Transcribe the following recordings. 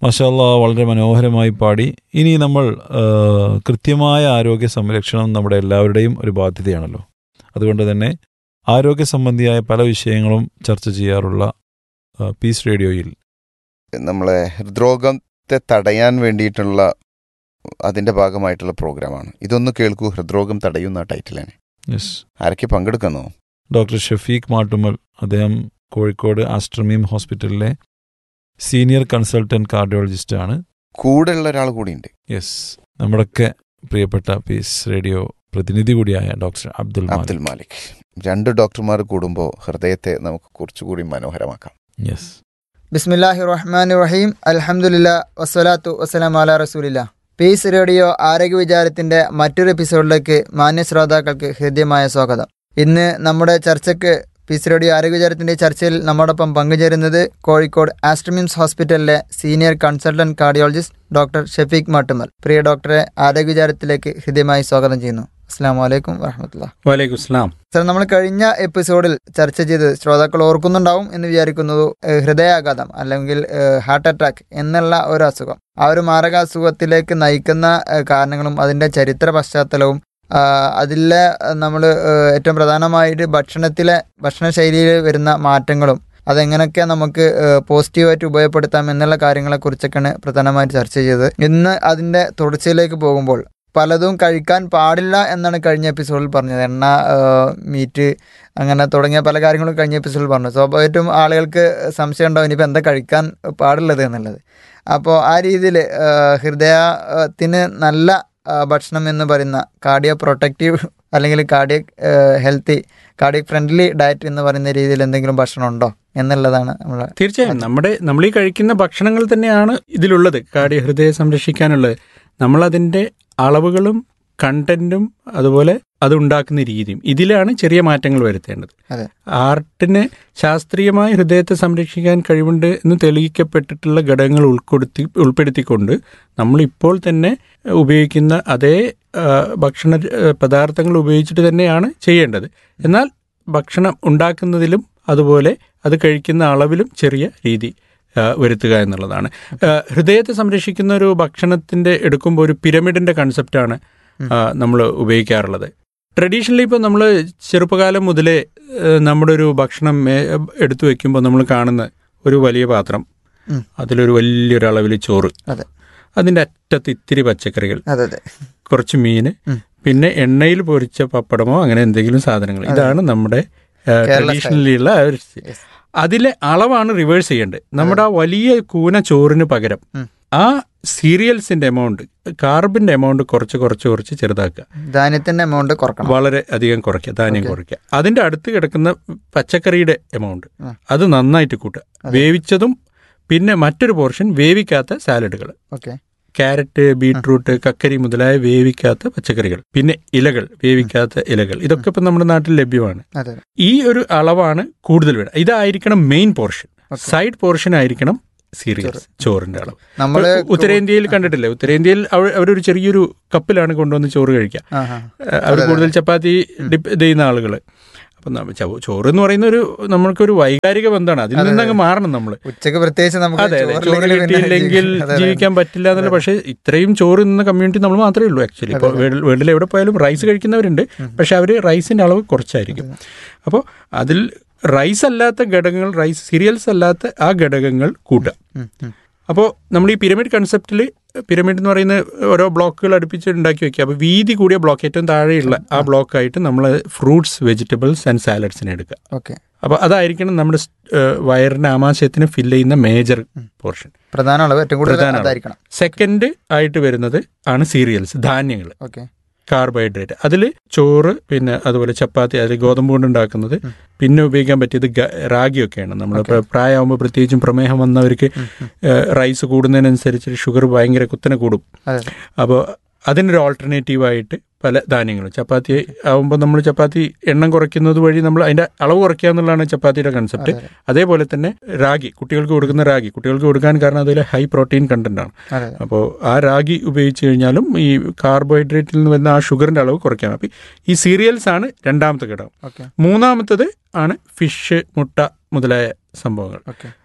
മഷാല്ല വളരെ മനോഹരമായി പാടി ഇനി നമ്മൾ ആ, കൃത്യമായ ആരോഗ്യ സംരക്ഷണം നമ്മുടെ എല്ലാവരുടെയും ഒരു ബാധ്യതയാണല്ലോ അതുകൊണ്ട് തന്നെ ആരോഗ്യ സംബന്ധിയായ പല വിഷയങ്ങളും ചർച്ച ചെയ്യാറുള്ള ആ, പീസ് റേഡിയോയിൽ നമ്മളെ ഹൃദ്രോഗത്തെ തടയാൻ വേണ്ടിയിട്ടുള്ള അതിന്റെ ഭാഗമായിട്ടുള്ള പ്രോഗ്രാമാണ് ഇതൊന്ന് കേൾക്കൂ ഹൃദ്രോഗം തടയുന്ന ടൈറ്റിലാണ് യെസ് ആരൊക്കെ പങ്കെടുക്കുന്നോ ഡോക്ടർ ഷഫീഖ് മാട്ടുമൽ അദ്ദേഹം കോഴിക്കോട് ആസ്ട്രമീം ഹോസ്പിറ്റലിലെ സീനിയർ കൺസൾട്ടന്റ് കാർഡിയോളജിസ്റ്റ് ആണ് കൂടെയുള്ള ഒരാൾ കൂടിയുണ്ട് യെസ് നമ്മുടെയൊക്കെ പ്രിയപ്പെട്ട പീസ് റേഡിയോ പ്രതിനിധി കൂടിയായ ഡോക്ടർ അബ്ദുൽ അബ്ദുൽ മാലിക് രണ്ട് ഡോക്ടർമാർ കൂടുമ്പോൾ ഹൃദയത്തെ നമുക്ക് കുറച്ചുകൂടി മനോഹരമാക്കാം യെസ് ബിസ്മില്ലാഹി റഹ്മാൻ റഹീം അൽഹംദുലില്ല വസ്സലാത്തു വസ്സലാം അല റസൂലില്ല പീസ് റേഡിയോ ആരോഗ്യ വിചാരത്തിന്റെ മറ്റൊരു എപ്പിസോഡിലേക്ക് മാന്യ ശ്രോതാക്കൾക്ക് ഹൃദ്യമായ സ്വാഗതം ഇന്ന് നമ്മുടെ ചർച്ചയ്ക്ക് പീസ് റേഡിയോ ആരോഗ്യ വിചാരത്തിന്റെ ചർച്ചയിൽ നമ്മോടൊപ്പം പങ്കുചേരുന്നത് കോഴിക്കോട് ആസ്ട്രമിംസ് ഹോസ്പിറ്റലിലെ senior consultant cardiologist doctor Shafeeq Mattummal പ്രിയ ഡോക്ടറെ ആരോഗ്യ വിചാരത്തിലേക്ക് ഹൃദ്യമായി സ്വാഗതം ചെയ്യുന്നു അസ്സാം വലൈക്കും വറഹമത്തുള്ള വലൈക്കും സ്ലാം സർ നമ്മൾ കഴിഞ്ഞ എപ്പിസോഡിൽ ചർച്ച ചെയ്ത് ശ്രോതാക്കൾ ഓർക്കുന്നുണ്ടാവും എന്ന് വിചാരിക്കുന്നത് ഏഹ്, ഹൃദയാഘാതം അല്ലെങ്കിൽ ഹാർട്ട് അറ്റാക്ക് എന്നുള്ള ഒരു അസുഖം ആ ഒരു മാരകാസുഖത്തിലേക്ക് നയിക്കുന്ന ഏഹ്, കാരണങ്ങളും അതിൻ്റെ ചരിത്ര പശ്ചാത്തലവും അതിലെ നമ്മൾ ഏറ്റവും പ്രധാനമായിട്ട് ഭക്ഷണത്തിലെ ഭക്ഷണശൈലിയിൽ വരുന്ന മാറ്റങ്ങളും അതെങ്ങനെയൊക്കെ നമുക്ക് ഏഹ്, പോസിറ്റീവായിട്ട് ഉപയോഗപ്പെടുത്താം എന്നുള്ള കാര്യങ്ങളെക്കുറിച്ചൊക്കെയാണ് പ്രധാനമായിട്ട് ചർച്ച ചെയ്തത് ഇന്ന് അതിൻ്റെ തുടർച്ചയിലേക്ക് പോകുമ്പോൾ പലതും കഴിക്കാൻ പാടില്ല എന്നാണ് കഴിഞ്ഞ എപ്പിസോഡിൽ പറഞ്ഞത് എണ്ണ മീറ്റ് അങ്ങനെ തുടങ്ങിയ പല കാര്യങ്ങളും കഴിഞ്ഞ എപ്പിസോഡിൽ പറഞ്ഞു സ്വാഭാവികമായിട്ടും ആളുകൾക്ക് സംശയം ഉണ്ടാവും ഇനിയിപ്പോൾ എന്താ കഴിക്കാൻ പാടുള്ളത് എന്നുള്ളത് അപ്പോൾ ആ രീതിയിൽ ഹൃദയത്തിന് നല്ല ആ, ഭക്ഷണം എന്ന് പറയുന്ന കാർഡിയോ പ്രൊട്ടക്റ്റീവ് അല്ലെങ്കിൽ cardiac healthy cardiac friendly diet എന്ന് പറയുന്ന രീതിയിൽ എന്തെങ്കിലും ഭക്ഷണം ഉണ്ടോ എന്നുള്ളതാണ് നമ്മൾ തീർച്ചയായും നമ്മുടെ നമ്മൾ ഈ കഴിക്കുന്ന ഭക്ഷണങ്ങൾ തന്നെയാണ് ഇതിലുള്ളത് കാർഡിയ ഹൃദയം സംരക്ഷിക്കാനുള്ളത് നമ്മളതിൻ്റെ അളവുകളും കണ്ടന്റും അതുപോലെ അത് ഉണ്ടാക്കുന്ന രീതിയും ഇതിലാണ് ചെറിയ മാറ്റങ്ങൾ വരുത്തേണ്ടത് അതെ. ആർട്ടിന് ശാസ്ത്രീയമായി ഹൃദയത്തെ സംരക്ഷിക്കാൻ കഴിവുണ്ട് എന്ന് തെളിയിക്കപ്പെട്ടിട്ടുള്ള ഘടകങ്ങൾ ഉൾപ്പെടുത്തി ഉൾപ്പെടുത്തിക്കൊണ്ട് നമ്മളിപ്പോൾ തന്നെ ഉപയോഗിക്കുന്ന അതേ ആ, ഭക്ഷണ ആ, പദാർത്ഥങ്ങൾ ഉപയോഗിച്ചിട്ട് തന്നെയാണ് ചെയ്യേണ്ടത് എന്നാൽ ഭക്ഷണം ഉണ്ടാക്കുന്നതിലും അതുപോലെ അത് കഴിക്കുന്ന അളവിലും ചെറിയ രീതി ആ, വരുത്തുക എന്നുള്ളതാണ് ആ, ഹൃദയത്തെ സംരക്ഷിക്കുന്ന ഒരു ഭക്ഷണത്തിന്റെ എടുക്കുമ്പോൾ ഒരു പിരമിഡിന്റെ കൺസെപ്റ്റാണ് നമ്മൾ ഉപയോഗിക്കാറുള്ളത് ട്രഡീഷണലി ഇപ്പോൾ നമ്മൾ ചെറുപ്പകാലം മുതലേ ആ, നമ്മുടെ ഒരു ഭക്ഷണം മേ- എടുത്തു വെക്കുമ്പോൾ നമ്മൾ കാണുന്ന ഒരു വലിയ പാത്രം ഉം. അതിലൊരു വലിയൊരു അളവിൽ ചോറ് അതെ. അതിൻ്റെ അറ്റത്ത് ഇത്തിരി പച്ചക്കറികൾ അതെ അതെ കുറച്ച് മീന് ഉം. പിന്നെ എണ്ണയിൽ പൊരിച്ച പപ്പടമോ അങ്ങനെ എന്തെങ്കിലും സാധനങ്ങൾ ഇതാണ് നമ്മുടെ ട്രഡീഷണലി ഉള്ള ആ ഒരു Yes. അതിലെ അളവാണ് റിവേഴ്സ് ചെയ്യേണ്ടത് നമ്മുടെ ആ വലിയ കൂന ചോറിന് പകരം ഉം. ആ സീരിയൽസിന്റെ എമൗണ്ട് കാർബിന്റെ എമൗണ്ട് കുറച്ച് കുറച്ച് കുറച്ച് ചെറുതാക്കുക ധാന്യത്തിന്റെ എമൗണ്ട് കുറക്കണം വളരെ അധികം കുറയ്ക്കുക ധാന്യം Okay. കുറയ്ക്കുക അതിന്റെ അടുത്ത് കിടക്കുന്ന പച്ചക്കറിയുടെ എമൗണ്ട് ആ. അത് നന്നായിട്ട് കൂട്ടുക അതെ. വേവിച്ചതും പിന്നെ മറ്റൊരു പോർഷൻ വേവിക്കാത്ത സാലഡുകൾ ഓക്കെ ക്യാരറ്റ് ബീട്രൂട്ട് കക്കരി മുതലായ വേവിക്കാത്ത പച്ചക്കറികൾ പിന്നെ ഇലകൾ വേവിക്കാത്ത ഇലകൾ ഇതൊക്കെ ഇപ്പം നമ്മുടെ നാട്ടിൽ ലഭ്യമാണ് അതെ ഈ ഒരു അളവാണ് കൂടുതൽ വേണം ഇതായിരിക്കണം main portion Okay. Side portion ആയിരിക്കണം സീരിയൽസ് ചോറിന്റെ അളവ് നമ്മള് ഇപ്പൊ ഉത്തരേന്ത്യയിൽ കണ്ടിട്ടില്ലേ ഉത്തരേന്ത്യയിൽ അവർ- അവരൊരു ചെറിയൊരു കപ്പിലാണ് കൊണ്ടുവന്ന് ചോറ് കഴിക്കുക ആഹാ. അവർ കൂടുതൽ ചപ്പാത്തി ഡിപ്പ് ഇത് ചെയ്യുന്ന ആളുകൾ അപ്പം നമ്മ- ചോ- ചോറ് എന്ന് പറയുന്ന ഒരു നമ്മൾക്കൊരു വൈകാരിക ബന്ധമാണ് അതിൽ നിന്ന് അങ്ങ് മാറണം നമ്മൾ ഉച്ചക്ക് പ്രത്യേകിച്ച് നമുക്ക് അതെ അതെ ചോറ് ചോറില്ലെങ്കിൽ പിന്നെ കിട്ടിയില്ലെങ്കിൽ ജീവിക്കാൻ- അതെ, അതെ. ജീവിക്കാൻ പറ്റില്ല എന്നുള്ള പക്ഷേ ഇത്രയും ചോറ് ഇന്ന കമ്മ്യൂണിറ്റി നമ്മൾ മാത്രമേ ഉള്ളൂ ആക്ച്വലി ഇപ്പോൾ വേൾഡിൽ എവിടെ പോയാലും റൈസ് കഴിക്കുന്നവരുണ്ട് പക്ഷെ അവർ റൈസിന്റെ അളവ് കുറച്ചായിരിക്കും അപ്പോൾ അതിൽ റൈസ് അല്ലാത്ത ഘടകങ്ങൾ റൈസ് സീരിയൽസ് അല്ലാത്ത ആ ഘടകങ്ങൾ കൂട്ടുക ഉം, ഉം. അപ്പോൾ നമ്മൾ ഈ പിരമിഡ് കൺസെപ്റ്റിൽ പിരമിഡ് എന്ന് പറയുന്ന ഓരോ ബ്ലോക്കുകൾ അടുപ്പിച്ച് ഉണ്ടാക്കി വെക്കുക അപ്പോൾ വീതി കൂടിയ ബ്ലോക്ക് ഏറ്റവും താഴെയുള്ള ആ ബ്ലോക്കായിട്ട് നമ്മൾ ഫ്രൂട്ട്സ് വെജിറ്റബിൾസ് ആൻഡ് സാലഡ്സിനെ എടുക്കുക ഓക്കെ അപ്പോൾ അതായിരിക്കണം നമ്മുടെ സ്- ഏഹ് വയറിന്റെ ആമാശയത്തിന് ഫില്ല് ചെയ്യുന്ന മേജർ പോർഷൻ പ്രധാന അളവ് ഏറ്റവും കൂടുതൽ പ്രധാന അളവ്. അതായിരിക്കണം സെക്കൻഡ് ആയിട്ട് വരുന്നത് ആണ് സീരിയൽസ് ധാന്യങ്ങൾ ഓക്കെ കാർബോഹൈഡ്രേറ്റ് അതിൽ ചോറ് പിന്നെ അതുപോലെ ചപ്പാത്തി അതിൽ ഗോതമ്പ് കൊണ്ട് ഉണ്ടാക്കുന്നത് പിന്നെ ഉപയോഗിക്കാൻ പറ്റിയത് ഗ- റാഗിയൊക്കെയാണ് നമ്മൾ പ്രായമാകുമ്പോൾ പ്രത്യേകിച്ചും പ്രമേഹം വന്നവർക്ക് ഏഹ്, റൈസ് കൂടുന്നതിനനുസരിച്ച് ഷുഗർ ഭയങ്കര കുത്തനെ കൂടും അതെ അപ്പോൾ അതിനൊരു ഓൾട്ടർനേറ്റീവായിട്ട് പല ധാന്യങ്ങളും ചപ്പാത്തി ആവുമ്പോൾ നമ്മൾ ചപ്പാത്തി എണ്ണം കുറയ്ക്കുന്നത് വഴി നമ്മൾ അതിൻ്റെ അളവ് കുറയ്ക്കുക എന്നുള്ളതാണ് ചപ്പാത്തിയുടെ കൺസെപ്റ്റ് അതെ, അതേപോലെ തന്നെ റാഗി കുട്ടികൾക്ക് കൊടുക്കുന്ന റാഗി കുട്ടികൾക്ക് കൊടുക്കാൻ കാരണം അതിൽ ഹൈ പ്രോട്ടീൻ കണ്ടന്റ് ആണ് അതെ അപ്പോൾ ആ റാഗി ഉപയോഗിച്ച് കഴിഞ്ഞാലും ഈ കാർബോഹൈഡ്രേറ്റിൽ നിന്ന് വരുന്ന ആ ഷുഗറിന്റെ അളവ് കുറയ്ക്കാം അപ്പം ഈ സീരിയൽസ് ആണ് രണ്ടാമത്തെ ഘടകം ഓക്കെ മൂന്നാമത്തത് ആണ് ഫിഷ് മുട്ട മുതലായ സംഭവങ്ങൾ ഓക്കെ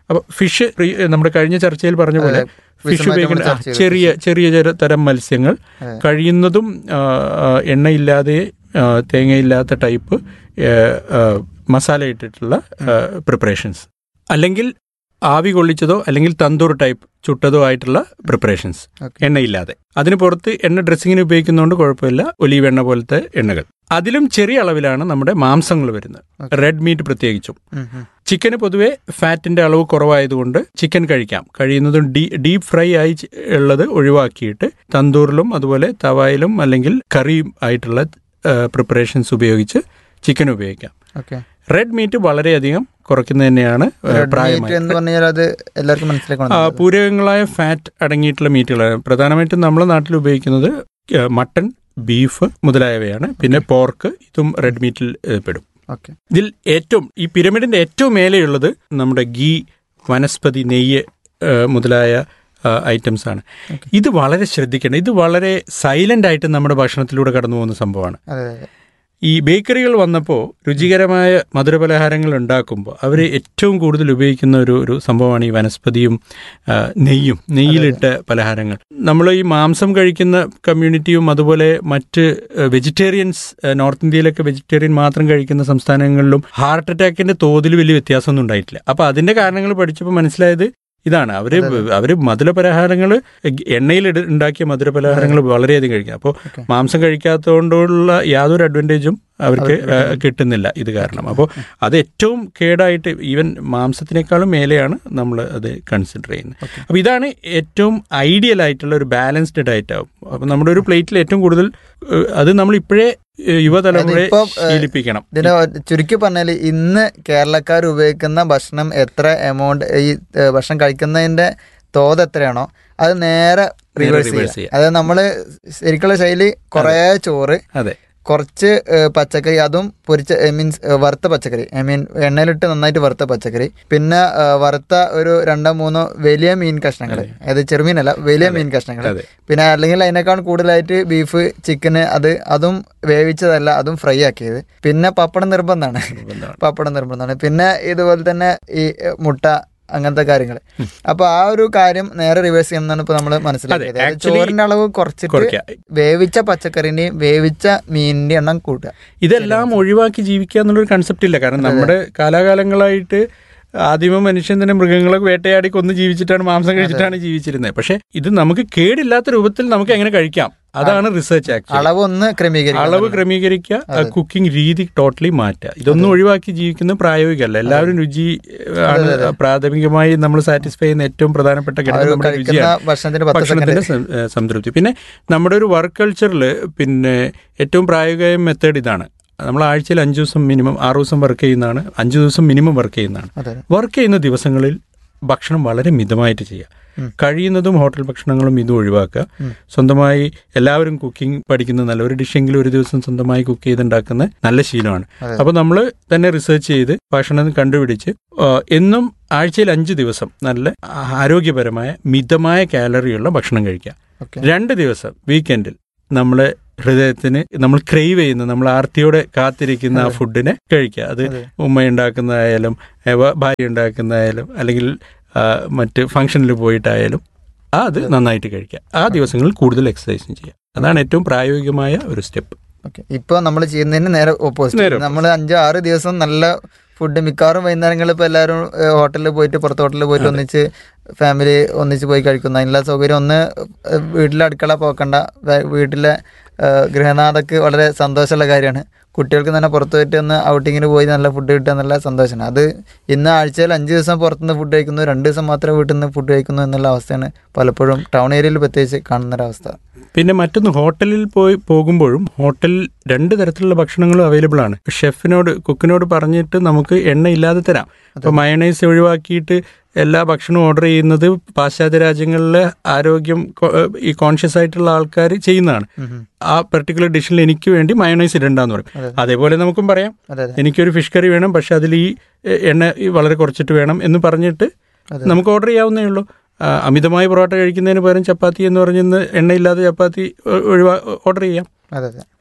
അപ്പോൾ ഫിഷ് നമ്മുടെ കഴിഞ്ഞ ചർച്ചയിൽ പറഞ്ഞ പോലെ അതെ, ഫിഷ് വിശദമായിട്ട് ഉപയോഗിക്കുന്ന നമ്മൾ ആ, ചർച്ച ചെയ്തു. ചെറിയ ചെറിയ ചെറിയ തരം മത്സ്യങ്ങൾ അതെ. കഴിയുന്നതും ആ, ആ, എണ്ണയില്ലാതെ ആ, തേങ്ങയില്ലാത്ത ടൈപ്പ് ആ, ആ, മസാല ഇട്ടിട്ടുള്ള പ്രിപ്പറേഷൻസ് അല്ലെങ്കിൽ ആവി കൊള്ളിച്ചതോ അല്ലെങ്കിൽ തന്തൂർ ടൈപ്പ് ചുട്ടതോ ആയിട്ടുള്ള പ്രിപ്പറേഷൻസ് Okay. എണ്ണയില്ലാതെ അതിന് പുറത്ത് എണ്ണ ഡ്രസ്സിങ്ങിന് ഉപയോഗിക്കുന്നതുകൊണ്ട് കുഴപ്പമില്ല ഒലീവ് എണ്ണ പോലത്തെ എണ്ണകൾ അതിലും ചെറിയ അളവിലാണ് നമ്മുടെ മാംസങ്ങൾ വരുന്നത് Okay. റെഡ് മീറ്റ് പ്രത്യേകിച്ചും ഉം, ഉം. ചിക്കന് പൊതുവെ ഫാറ്റിന്റെ അളവ് കുറവായതുകൊണ്ട് ചിക്കൻ കഴിക്കാം കഴിയുന്നതും ഡീ ഡീപ് ഫ്രൈ ആയി ചി- ഉള്ളത് ഒഴിവാക്കിയിട്ട് തന്തൂറിലും അതുപോലെ തവായിലും അല്ലെങ്കിൽ കറിയും ആയിട്ടുള്ള പ്രിപ്പറേഷൻസ് ഉപയോഗിച്ച് ചിക്കൻ ഉപയോഗിക്കാം ഓക്കെ റെഡ് മീറ്റ് വളരെയധികം കുറയ്ക്കുന്നത് തന്നെയാണ് ഏഹ്, റെഡ് മീറ്റ് പ്രായമായി എന്ന് പറഞ്ഞാൽ അത് എല്ലാവർക്കും ആ, മനസ്സിലാക്കണം പൂരകങ്ങളായ ഫാറ്റ് അടങ്ങിയിട്ടുള്ള മീറ്റുകളാണ് പ്രധാനമായിട്ടും നമ്മുടെ നാട്ടിൽ ഉപയോഗിക്കുന്നത് ഏഹ്, മട്ടൺ ബീഫ് മുതലായവയാണ് പിന്നെ പോർക്ക് ഇതും റെഡ് മീറ്റിൽ ഏഹ്, പെടും ഓക്കെ ഇതിൽ ഏറ്റവും ഈ പിരമിഡിന്റെ ഏറ്റവും മേലെയുള്ളത് നമ്മുടെ ഗീ വനസ്പതി നെയ്യ് ഏഹ്, മുതലായ ഐറ്റംസ് ആണ് Okay. ഇത് വളരെ ശ്രദ്ധിക്കണം ഇത് വളരെ സൈലന്റ് ആയിട്ട് നമ്മുടെ ഭക്ഷണത്തിലൂടെ കടന്നു പോകുന്ന സംഭവമാണ് അതെ അതെ ഈ ബേക്കറികൾ വന്നപ്പോൾ രുചികരമായ മധുരപലഹാരങ്ങൾ ഉണ്ടാക്കുമ്പോൾ അവർ ഏറ്റവും കൂടുതൽ ഉപയോഗിക്കുന്ന ഒരു ഒരു സംഭവമാണ് ഈ വനസ്പതിയും ആ, നെയ്യും നെയ്യിലിട്ട പലഹാരങ്ങൾ നമ്മൾ ഈ മാംസം കഴിക്കുന്ന കമ്മ്യൂണിറ്റിയും അതുപോലെ മറ്റ് വെജിറ്റേറിയൻസ് നോർത്ത് ഇന്ത്യയിലൊക്കെ വെജിറ്റേറിയൻ മാത്രം കഴിക്കുന്ന സംസ്ഥാനങ്ങളിലും ഹാർട്ട് അറ്റാക്കിന്റെ തോതിൽ വലിയ വ്യത്യാസമൊന്നും ഉണ്ടായിട്ടില്ല അപ്പൊ അതിന്റെ കാരണങ്ങൾ പഠിച്ചപ്പോൾ മനസ്സിലായത് ഇതാണ് അവര് അവര് മധുരപലഹാരങ്ങൾ എണ്ണയിൽ ഇട- ഉണ്ടാക്കിയ മധുരപലഹാരങ്ങൾ വളരെയധികം കഴിക്കും അപ്പോൾ Okay. മാംസം കഴിക്കാത്തതുകൊണ്ടുള്ള യാതൊരു അഡ്വാൻറ്റേജും അവർക്ക് ആ, കിട്ടുന്നില്ല ഇത് കാരണം അപ്പോൾ അത് ഏറ്റവും കേടായിട്ട് ഈവൻ മാംസത്തിനേക്കാളും മേലെയാണ് നമ്മൾ അത് കൺസിഡർ ചെയ്യുന്നത് Okay. അപ്പോൾ ഇതാണ് ഏറ്റവും ഐഡിയൽ ആയിട്ടുള്ള ഒരു ബാലൻസ്ഡ് ഡയറ്റ് ആവും അപ്പോൾ നമ്മുടെ ഒരു പ്ലേറ്റിൽ ഏറ്റവും കൂടുതൽ ഏഹ്, അത് നമ്മൾ ഇപ്പോഴേ ഏഹ്, യുവതലമുറയെ അതിപ്പം, ഏഹ്, ശീലിപ്പിക്കണം ഇതിന് ചുരുക്കി പറഞ്ഞാൽ ഇന്ന് കേരളക്കാർ ഉപയോഗിക്കുന്ന ഭക്ഷണം എത്ര എമൗണ്ട് ഈ ഏഹ്, ഭക്ഷണം കഴിക്കുന്നതിന്റെ തോത് എത്രയാണോ അത് നേരെ റിവേഴ്സ് reverse ചെയ്യുക അതായത് നമ്മള് ശരിക്കുള്ള ശൈലി കുറേ ചോറ് അതെ കുറച്ച് ഏഹ്, പച്ചക്കറി അതും പൊരിച്ച മീൻസ് വറുത്ത പച്ചക്കറി ഐ മീൻ എണ്ണയിലിട്ട് നന്നായിട്ട് വറുത്ത പച്ചക്കറി പിന്നെ ഏഹ്, വറുത്ത ഒരു രണ്ടോ മൂന്നോ വലിയ മീൻ കഷ്ണങ്ങൾ അതായത് ചെറുമീനല്ല വലിയ മീൻ കഷ്ണങ്ങൾ അതെ പിന്നെ അല്ലെങ്കിൽ അതിനേക്കാൾ കൂടുതലായിട്ട് ബീഫ് ചിക്കന് അത് അതും വേവിച്ചതല്ല അതും ഫ്രൈ ആക്കിയത് പിന്നെ പപ്പടം നിർബന്ധമാണ് നിർബന്ധമാണ്. പപ്പടം നിർബന്ധമാണ് പിന്നെ ഇതുപോലെ തന്നെ ഈ എഹ്, മുട്ട അങ്ങനത്തെ കാര്യങ്ങൾ അപ്പൊ ആ ഒരു കാര്യം നേരെ റിവേഴ്സ് ചെയ്യുന്നതാണ് ഇപ്പൊ നമ്മൾ മനസ്സിലാക്കിയത് അതായത് actually ചോറിന്റെ അളവ് കുറച്ചിട്ട് കുറയ്ക്കുക വേവിച്ച പച്ചക്കറിന്റെയും വേവിച്ച മീനിന്റെ എണ്ണം കൂട്ടുക ഇതെല്ലാം ഒഴിവാക്കി ജീവിക്കുക എന്നുള്ളൊരു കൺസെപ്റ്റ് ഇല്ല കാരണം നമ്മുടെ കാലാകാലങ്ങളായിട്ട് ആദിമ മനുഷ്യൻ തന്നെ മൃഗങ്ങളെ വേട്ടയാടി കൊന്ന് ജീവിച്ചിട്ടാണ് മാംസം കഴിച്ചിട്ടാണ് ജീവിച്ചിരുന്നത് പക്ഷെ ഇത് നമുക്ക് കേടില്ലാത്ത രൂപത്തിൽ നമുക്ക് എങ്ങനെ കഴിക്കാം അതാണ് റിസർച്ച് ആക്ച്വലി അളവ് ഒന്ന് ക്രമീകരിക്കുക അളവ് ക്രമീകരിക്കുക കുക്കിംഗ് രീതി ടോട്ടലി മാറ്റുക ഇതൊന്നും ഒഴിവാക്കി ജീവിക്കുന്നത് പ്രായോഗികമല്ല എല്ലാവരും രുചി ഏഹ്, ആണ് പ്രാഥമികമായി നമ്മൾ സാറ്റിസ്ഫൈ ചെയ്യുന്ന ഏറ്റവും പ്രധാനപ്പെട്ട ആ ഘടകം ഒരു നമ്മുടെ കഴിക്കുന്ന രുചിയാണ് ഭക്ഷണത്തിന് പത്ത് ഭക്ഷണത്തിന്റെ സെക്കൻഡ് സം- ഏഹ് സംതൃപ്തി പിന്നെ നമ്മുടെ ഒരു വർക്ക് കൾച്ചറിൽ പിന്നെ ഏറ്റവും പ്രായോഗികമായ മെത്തേഡ് ഇതാണ് നമ്മൾ ആഴ്ചയിൽ അഞ്ച് ദിവസം മിനിമം ആറ് ദിവസം വർക്ക് ചെയ്യുന്നതാണ് അഞ്ച് ദിവസം മിനിമം വർക്ക് ചെയ്യുന്നതാണ് അതെ വർക്ക് ചെയ്യുന്ന ദിവസങ്ങളിൽ ഭക്ഷണം വളരെ മിതമായിട്ട് ചെയ്യുക ഉം. കഴിയുന്നതും ഹോട്ടൽ ഭക്ഷണങ്ങളും ഇതും ഒഴിവാക്കുക ഉം. സ്വന്തമായി എല്ലാവരും കുക്കിംഗ് പഠിക്കുന്ന നല്ല ഒരു ഡിഷെങ്കിലും ഒരു ദിവസം സ്വന്തമായി കുക്ക് ചെയ്തുണ്ടാക്കുന്ന നല്ല ശീലമാണ് അതെ. അപ്പോൾ നമ്മൾ തന്നെ റിസർച്ച് ചെയ്ത് ഭക്ഷണം കണ്ടുപിടിച്ച് ആ, എന്നും ആഴ്ചയിൽ അഞ്ച് ദിവസം നല്ല ആരോഗ്യപരമായ മിതമായ കാലറിയുള്ള ഭക്ഷണം കഴിക്കുക ഓക്കെ രണ്ട് ദിവസം വീക്കെൻഡിൽ നമ്മളെ ഹൃദയത്തിന് നമ്മൾ ക്രൈവ് ചെയ്യുന്ന നമ്മൾ ആർത്തിയോടെ കാത്തിരിക്കുന്ന ആ ഫുഡിനെ കഴിക്കുക അത് അതെ. ഉമ്മ ഉണ്ടാക്കുന്നതായാലും ഏ, വ- ഭാര്യ ഉണ്ടാക്കുന്നതായാലും അല്ലെങ്കിൽ ആ, മറ്റ് ഫംഗ്ഷനിൽ പോയിട്ടായാലും ആ അത് നന്നായിട്ട് കഴിക്കുക ആ ദിവസങ്ങളിൽ കൂടുതൽ എക്സസൈസും ചെയ്യുക അതാണ് ഏറ്റവും പ്രായോഗികമായ ഒരു സ്റ്റെപ്പ് ഓക്കെ ഇപ്പൊ നമ്മൾ ചെയ്യുന്നതിന് നേരെ ഓപ്പോസിറ്റ് നേരെ നമ്മൾ അഞ്ചോ ആറ് ദിവസം നല്ല ഫുഡ് മിക്കവാറും വൈകുന്നേരങ്ങളിൽ ഇപ്പോൾ എല്ലാവരും ഹോട്ടലിൽ പോയിട്ട് പുറത്ത് ഹോട്ടലിൽ പോയിട്ട് ഒന്നിച്ച് ഫാമിലി ഒന്നിച്ച് പോയി കഴിക്കുന്ന അതിനുള്ള സൗകര്യം ഒന്ന് ഏഹ്, വീട്ടിലെ അടുക്കള പോക്കണ്ട വേ- വീട്ടിലെ ഏഹ്, ഗൃഹനാഥക്ക് വളരെ സന്തോഷമുള്ള കാര്യമാണ് കുട്ടികൾക്ക് തന്നെ പുറത്ത് പോയിട്ട് ഒന്ന് ഔട്ടിങ്ങിന് പോയി നല്ല ഫുഡ് കിട്ടുക എന്നുള്ള സന്തോഷമാണ് അത് ഇന്ന് ആഴ്ചയിൽ അഞ്ച് ദിവസം പുറത്തുനിന്ന് ഫുഡ് കഴിക്കുന്നു രണ്ട് ദിവസം മാത്രമേ വീട്ടിൽ നിന്ന് ഫുഡ് കഴിക്കുന്നു എന്നുള്ള അവസ്ഥയാണ് പലപ്പോഴും ടൗൺ ഏരിയയിൽ പ്രത്യേകിച്ച് കാണുന്നൊരവസ്ഥ പിന്നെ മറ്റൊന്ന് ഹോട്ടലിൽ പോയി പോകുമ്പോഴും ഹോട്ടലിൽ രണ്ട് തരത്തിലുള്ള ഭക്ഷണങ്ങളും അവൈലബിൾ ആണ് ഷെഫിനോട് കുക്കിനോട് പറഞ്ഞിട്ട് നമുക്ക് എണ്ണ ഇല്ലാതെ തരാം അപ്പോൾ മയണൈസ് ഒഴിവാക്കിയിട്ട് എല്ലാ ഭക്ഷണവും ഓർഡർ ചെയ്യുന്നത് പാശ്ചാത്യ രാജ്യങ്ങളിലെ ആരോഗ്യം കൊ- ഈ കോൺഷ്യസ് ആയിട്ടുള്ള ആൾക്കാർ ചെയ്യുന്നതാണ് ആ പെർട്ടിക്കുലർ ഡിഷിൽ എനിക്ക് വേണ്ടി മയണൈസ് ഇടണ്ടെന്ന് പറയും അതെ. അതേപോലെ നമുക്കും പറയാം അതെ അതെ എനിക്കൊരു ഫിഷ് കറി വേണം പക്ഷെ അതിൽ ഈ എ- എണ്ണ ഈ വളരെ കുറച്ചിട്ട് വേണം എന്ന് പറഞ്ഞിട്ട് അതെ. നമുക്ക് ഓർഡർ ചെയ്യാവുന്നേ ഉള്ളൂ ആ, അമിതമായി പൊറോട്ട കഴിക്കുന്നതിന് പകരം ചപ്പാത്തി എന്ന് പറഞ്ഞിന്ന് എണ്ണയില്ലാതെ ചപ്പാത്തി ഒ- ഒഴിവാ ഓർഡർ ചെയ്യാം അതെ അതെ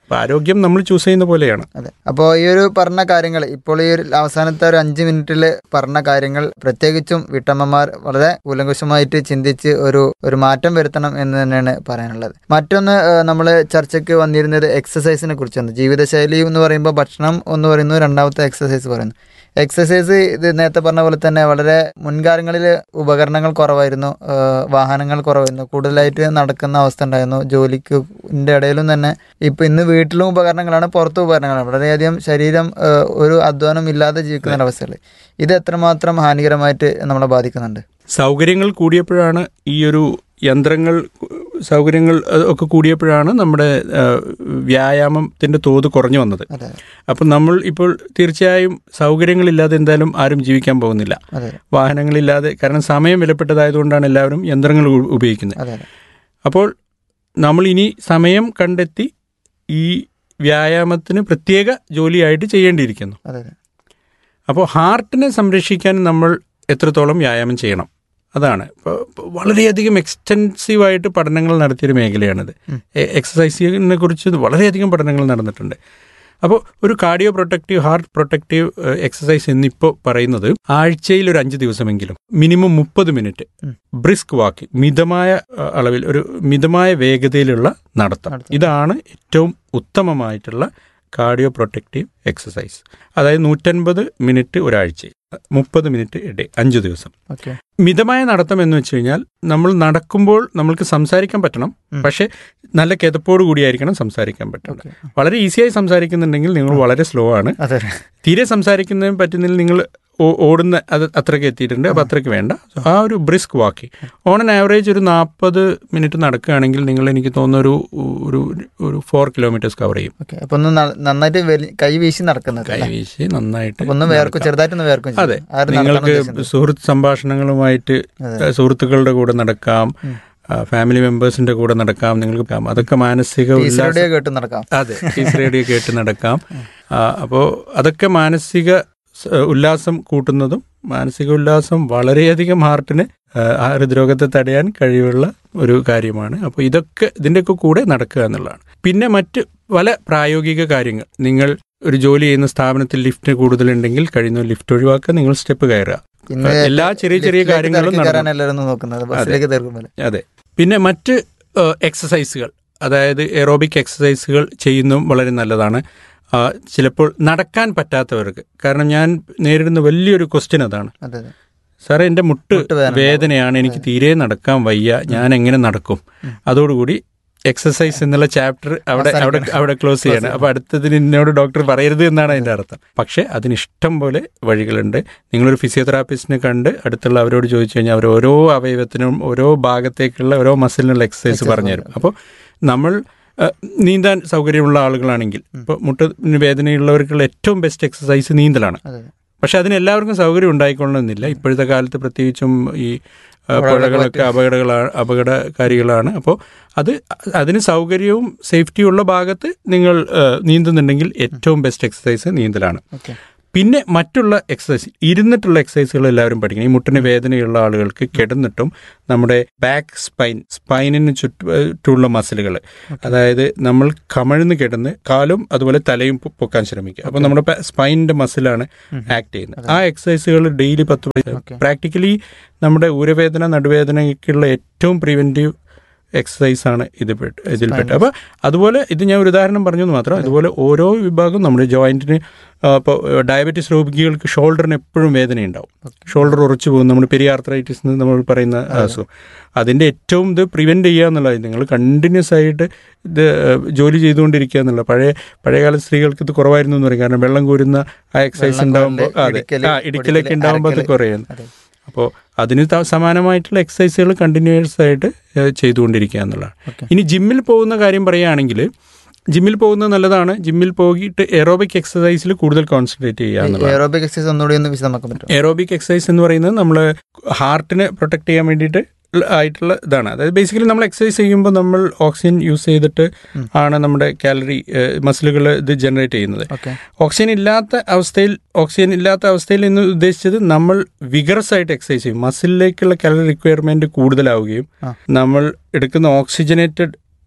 അപ്പോൾ ആരോഗ്യം നമ്മൾ ചൂസ് ചെയ്യുന്ന പോലെയാണ് അതെ അപ്പോൾ ഈ ഒരു പറഞ്ഞ കാര്യങ്ങൾ ഇപ്പോൾ ഈ ഒരു അവസാനത്തെ ഒരു അഞ്ച് മിനിറ്റിൽ പറഞ്ഞ കാര്യങ്ങൾ പ്രത്യേകിച്ചും വീട്ടമ്മമാർ വളരെ കൂലങ്കുശമായിട്ട് ചിന്തിച്ച് ഒരു ഒരു മാറ്റം വരുത്തണം എന്ന് തന്നെയാണ് പറയാനുള്ളത് മറ്റൊന്ന് നമ്മൾ ചർച്ചയ്ക്ക് വന്നിരുന്നത് എക്സസൈസിനെ കുറിച്ചാണ് ജീവിതശൈലി എന്ന് പറയുമ്പോൾ ഭക്ഷണം എന്ന് പറയുന്നു രണ്ടാമത്തെ എക്സസൈസ് പറയുന്നു എക്സസൈസ് ഇത് നേരത്തെ പറഞ്ഞ പോലെ തന്നെ വളരെ മുൻകാലങ്ങളിൽ ഉപകരണങ്ങൾ കുറവായിരുന്നു ഏഹ് വാഹനങ്ങൾ കുറവായിരുന്നു കൂടുതലായിട്ട് നടക്കുന്ന അവസ്ഥ ഉണ്ടായിരുന്നു ജോലിക്ക് ഇടയിലും തന്നെ ഇപ്പൊ ഇന്ന് വീട്ടിലും ഉപകരണങ്ങളാണ് പുറത്തും ഉപകരണങ്ങളാണ് വളരെയധികം ശരീരം ഏഹ് ഒരു അധ്വാനം ഇല്ലാതെ ജീവിക്കുന്ന ഒരവസ്ഥകൾ ഇത് എത്രമാത്രം ഹാനികരമായിട്ട് നമ്മളെ ബാധിക്കുന്നുണ്ട് സൗകര്യങ്ങൾ കൂടിയപ്പോഴാണ് ഈ ഒരു യന്ത്രങ്ങൾ സൗകര്യങ്ങൾ അഹ് ഒക്കെ കൂടിയപ്പോഴാണ് നമ്മുടെ ആഹ്, വ്യായാമത്തിന്റെ തോത് കുറഞ്ഞു വന്നത് അതെ അപ്പം നമ്മൾ ഇപ്പോൾ തീർച്ചയായും സൗകര്യങ്ങളില്ലാതെ എന്തായാലും ആരും ജീവിക്കാൻ പോകുന്നില്ല അതെ വാഹനങ്ങളില്ലാതെ കാരണം സമയം വിലപ്പെട്ടതായതുകൊണ്ടാണ് എല്ലാവരും യന്ത്രങ്ങൾ ഉ- ഉപയോഗിക്കുന്നത് അതെ അതെ അപ്പോൾ നമ്മൾ ഇനി സമയം കണ്ടെത്തി ഈ വ്യായാമത്തിന് പ്രത്യേക ജോലിയായിട്ട് ചെയ്യേണ്ടിയിരിക്കുന്നു അതെ അതെ അപ്പോൾ ഹാർട്ടിനെ സംരക്ഷിക്കാൻ നമ്മൾ എത്രത്തോളം വ്യായാമം ചെയ്യണം അതാണ് ഇപ്പോൾ ഇപ്പോൾ വളരെയധികം എക്സ്റ്റെൻസീവായിട്ട് പഠനങ്ങൾ നടത്തിയൊരു മേഖലയാണിത് ഉം. എ- എക്സസൈസിനെ കുറിച്ച് വളരെയധികം പഠനങ്ങൾ നടന്നിട്ടുണ്ട് അപ്പോൾ ഒരു cardio protective heart protective uh, exercise എന്നിപ്പോൾ പറയുന്നത് ആഴ്ചയിൽ ഒരു അഞ്ച് ദിവസമെങ്കിലും മിനിമം മുപ്പത് മിനിറ്റ് ഉം. ബ്രിസ്ക് വാക്കിംഗ് മിതമായ ഏഹ്, അളവിൽ ഒരു മിതമായ വേഗതയിലുള്ള നടത്തം നടത്തം. ഇതാണ് ഏറ്റവും ഉത്തമമായിട്ടുള്ള കാർഡിയോ പ്രൊട്ടക്റ്റീവ് എക്സസൈസ് അതായത് നൂറ്റൻപത് മിനിറ്റ് ഒരാഴ്ച മുപ്പത് മിനിറ്റ് ഡേ അഞ്ച് ദിവസം ഓക്കെ മിതമായ നടത്തം എന്ന് വെച്ച് കഴിഞ്ഞാൽ നമ്മൾ നടക്കുമ്പോൾ നമ്മൾക്ക് സംസാരിക്കാൻ പറ്റണം ഉം. പക്ഷെ നല്ല കിതപ്പോട് കൂടിയായിരിക്കണം സംസാരിക്കാൻ പറ്റുന്നത് ഓക്കെ വളരെ ഈസിയായി സംസാരിക്കുന്നുണ്ടെങ്കിൽ നിങ്ങൾ വളരെ സ്ലോ ആണ് അതെ തീരെ സംസാരിക്കുന്നതിന് പറ്റുന്നില്ല നിങ്ങൾ ഓ- ഓടുന്ന അത് അത്രയ്ക്ക് എത്തിയിട്ടുണ്ട് അപ്പോൾ അത്രയ്ക്ക് വേണ്ട ആ ഒരു brisk walking on an average ഒരു നാൽപ്പത് മിനിറ്റ് നടക്കുകയാണെങ്കിൽ നിങ്ങൾ എനിക്ക് തോന്നുന്ന ഒരു ഒരു ഒരു ഫോർ കിലോമീറ്റേഴ്സ് കവർ ചെയ്യും ഓക്കെ അപ്പൊ ഒന്ന് ന- നന്നായിട്ട് വലി- കൈ വീശി നടക്കുന്നത് കൈ അല്ലേ? വീശി നന്നായിട്ട് അപ്പൊ ഒന്ന് വേർക്കും നടക്കാം. ചെറുതായിട്ടൊന്ന് വേർക്കും ചെയ്യും. അതെ ആരും നടത്താൻ നിങ്ങൾക്ക് ഉദ്ദേശിക്കുന്നത്. സുഹൃത്ത് സംഭാഷണങ്ങളുമായിട്ട് അതെ. ഏഹ്, സുഹൃത്തുക്കളുടെ കൂടെ നടക്കാം ഉം. ആ, ഫാമിലി മെമ്പേഴ്സിന്റെ കൂടെ നടക്കാം നിങ്ങൾക്ക് പോകാം. അതൊക്കെ മാനസിക പീസ് ഉല്ലാസം റേഡിയോ കേട്ട് നടക്കാം അതെ പീസ് റേഡിയോ കേട്ട് നടക്കാം അപ്പോൾ അതൊക്കെ മാനസിക സ്- ഉല്ലാസം കൂട്ടുന്നതും മാനസിക ഉല്ലാസം വളരെയധികം ഹാർട്ടിന് ആ, ആ ഹൃദ്രോഗത്തെ തടയാൻ കഴിവുള്ള ഒരു കാര്യമാണ് അപ്പോൾ ഇതൊക്കെ ഇതിൻ്റെയൊക്കെ കൂടെ നടക്കുക എന്നുള്ളതാണ് പിന്നെ മറ്റ് പല പ്രായോഗിക കാര്യങ്ങൾ നിങ്ങൾ ഒരു ജോലി ചെയ്യുന്ന സ്ഥാപനത്തിൽ ലിഫ്റ്റ് കൂടുതലുണ്ടെങ്കിൽ കഴിയുന്ന ലിഫ്റ്റ് ഒഴിവാക്കുക നിങ്ങൾ സ്റ്റെപ്പ് കയറുക ഇന്ന് എല്ലാ ചെറിയ ചെറിയ ലിഫ്റ്റിലേക്ക് കാര്യങ്ങളും തിരക്കി നടന്നു കയറാൻ എല്ലാവരും നോക്കുന്നത് ബസ്സിലേക്ക് തീർക്കുമ്പോൾ അതെ പിന്നെ മറ്റ് എക്സസൈസുകൾ അതായത് എറോബിക് എക്സസൈസുകൾ ചെയ്യുന്നതും വളരെ നല്ലതാണ് ആ, ചിലപ്പോൾ നടക്കാൻ പറ്റാത്തവർക്ക് കാരണം ഞാൻ നേരിടുന്ന വലിയൊരു ക്വസ്റ്റ്യൻ അതാണ് അതെ അതെ സാറേ എൻ്റെ മുട്ട് മുട്ട് വേദന വേദനയാണ് എനിക്ക് തീരെ നടക്കാൻ വയ്യ ഞാൻ എങ്ങനെ നടക്കും അതോടുകൂടി എക്സസൈസ് എന്നുള്ള ചാപ്റ്റർ അവിടെ അവിടെ അവിടെ ക്ലോസ് ചെയ്യണം അപ്പൊ അടുത്തതിന് എന്നോട് ഡോക്ടർ പറയരുത് എന്നാണ് അതിന്റെ അർത്ഥം പക്ഷെ അതിന് ഇഷ്ടം പോലെ വഴികളുണ്ട് നിങ്ങളൊരു ഫിസിയോതെറാപ്പിസ്റ്റിനെ കണ്ട് അടുത്തുള്ള അവരോട് ചോദിച്ചു കഴിഞ്ഞാൽ അവർ ഓരോ അവയവത്തിനും ഓരോ ഭാഗത്തേക്കുള്ള ഓരോ മസിലിനുള്ള എക്സസൈസ് പറഞ്ഞുതരും അപ്പോൾ നമ്മൾ അഹ്, നീന്താൻ സൗകര്യമുള്ള ആളുകളാണെങ്കിൽ ഇപ്പോൾ മുട്ടിന് വേദനയുള്ളവർക്കുള്ള ഏറ്റവും ബെസ്റ്റ് എക്സസൈസ് നീന്തലാണ് അതെ അതെ. പക്ഷെ അതിന് എല്ലാവർക്കും സൗകര്യം ഉണ്ടായിക്കൊള്ളണമെന്നില്ല ഇപ്പോഴത്തെ കാലത്ത് പ്രത്യേകിച്ചും ഈ ആ, പുഴകളൊക്കെ അപകടങ്ങളാണ് അപകടകാരികളാണ് അപ്പോൾ അത് അതിന് സൗകര്യവും സേഫ്റ്റിയും ഉള്ള ഭാഗത്ത് നിങ്ങൾ ആ, നീന്തുന്നുണ്ടെങ്കിൽ ഏറ്റവും ബെസ്റ്റ് എക്സസൈസ് നീന്തലാണ് ഓക്കെ പിന്നെ മറ്റുള്ള എക്സസൈസ് ഇരുന്നിട്ടുള്ള എക്സസൈസുകൾ എല്ലാവരും പഠിക്കണം ഈ മുട്ടിന് വേദനയുള്ള ആളുകൾക്ക് കിടന്നിട്ടും നമ്മുടെ ബാക്ക് സ്പൈൻ സ്പൈനിന് ചുറ്റുള്ള മസിലുകൾ അതായത് നമ്മൾ കമഴ്ന്ന് കിടന്ന് കാലും അതുപോലെ തലയും പൊ- പൊക്കാൻ ശ്രമിക്കുക അപ്പോൾ നമ്മുടെ പ- സ്പൈനിന്റെ മസിലാണ് ആക്ട് ചെയ്യുന്നത് ആ എക്സസൈസുകൾ ഡെയിലി പത്ത് Okay. പ്രാക്ടിക്കലി നമ്മുടെ ഊരവേദന നടുവേദനയ്ക്കുള്ള ഏറ്റവും പ്രിവെന്റീവ് എക്സസൈസ് ആണ് ഇത് പെട്ട് ഇതിൽപ്പെട്ട് അപ്പോൾ അതുപോലെ ഇത് ഞാൻ ഒരു ഉദാഹരണം പറഞ്ഞു എന്ന് മാത്രം അതുപോലെ ഓരോ വിഭാഗം നമ്മുടെ ജോയിന്റിന് ഇപ്പോൾ ഡയബറ്റീസ് രോഗികൾക്ക് ഷോൾഡറിന് എപ്പോഴും വേദനയുണ്ടാവും ഷോൾഡർ ഉറച്ചു പോകും നമ്മൾ പെരിയാർത്രൈറ്റിസ് എന്ന് നമ്മൾ പറയുന്ന അസുഖം അതിൻ്റെ ഏറ്റവും ഇത് പ്രിവെൻറ്റ് ചെയ്യുക എന്നുള്ളത് നിങ്ങൾ കണ്ടിന്യൂസ് ആയിട്ട് ഇത് ഏഹ്, ജോലി ചെയ്തുകൊണ്ടിരിക്കുക എന്നുള്ള പഴയ പഴയകാല സ്ത്രീകൾക്ക് ഇത് കുറവായിരുന്നു എന്ന് പറയും കാരണം വെള്ളം കോരുന്ന ആ എക്സസൈസ് വെള്ളം ഉണ്ടാകുമ്പോൾ കോരല്, അതെ ഇടിക്കല്, ആ ഇടിക്കലൊക്കെ പൊടിക്കല്, ഉണ്ടാകുമ്പോൾ അത് അരക്കല്. കുറയുന്നു അതെ അപ്പോൾ അതിന് ത- സമാനമായിട്ടുള്ള എക്സസൈസുകൾ കണ്ടിന്യൂസ് ആയിട്ട് ഏഹ്, ചെയ്തുകൊണ്ടിരിക്കുക എന്നുള്ളതാണ് Okay. ഇനി ജിമ്മിൽ പോകുന്ന കാര്യം പറയുകയാണെങ്കിൽ ജിമ്മിൽ പോകുന്നത് നല്ലതാണ് ജിമ്മിൽ പോയിട്ട് എറോബിക് എക്സസൈസിൽ കൂടുതൽ കോൺസെൻട്രേറ്റ് ചെയ്യുക എന്നുള്ളതാണ് എയറോബിക് എക്സസൈസ് ഒന്നുകൂടി ഒന്ന് വിശദമാക്കാൻ പറ്റും എറോബിക് എക്സസൈസ് എന്ന് പറയുന്നത് നമ്മൾ ഹാർട്ടിനെ പ്രൊട്ടക്ട് ചെയ്യാൻ വേണ്ടിയിട്ട് ഉള്ള- ആയിട്ടുള്ള ഇതാണ് അതായത് ബേസിക്കലി നമ്മൾ എക്സസൈസ് ചെയ്യുമ്പോൾ നമ്മൾ ഓക്സിജൻ യൂസ് ചെയ്തിട്ട് ഉം. ആണ് നമ്മുടെ കാലറി മസിലുകൾ ഇത് ജനറേറ്റ് ചെയ്യുന്നത് ഓക്കെ ഓക്സിജൻ ഇല്ലാത്ത അവസ്ഥയിൽ ഓക്സിജൻ ഇല്ലാത്ത അവസ്ഥയിൽ എന്ന് ഉദ്ദേശിച്ചത് നമ്മൾ വിഗറസ് ആയിട്ട് എക്സസൈസ് ചെയ്യും മസിലിലേക്കുള്ള കാലറി റിക്വയർമെന്റ് കൂടുതലാവുകയും ആ. നമ്മൾ എടുക്കുന്ന ഓക്സിജനേറ്റഡ്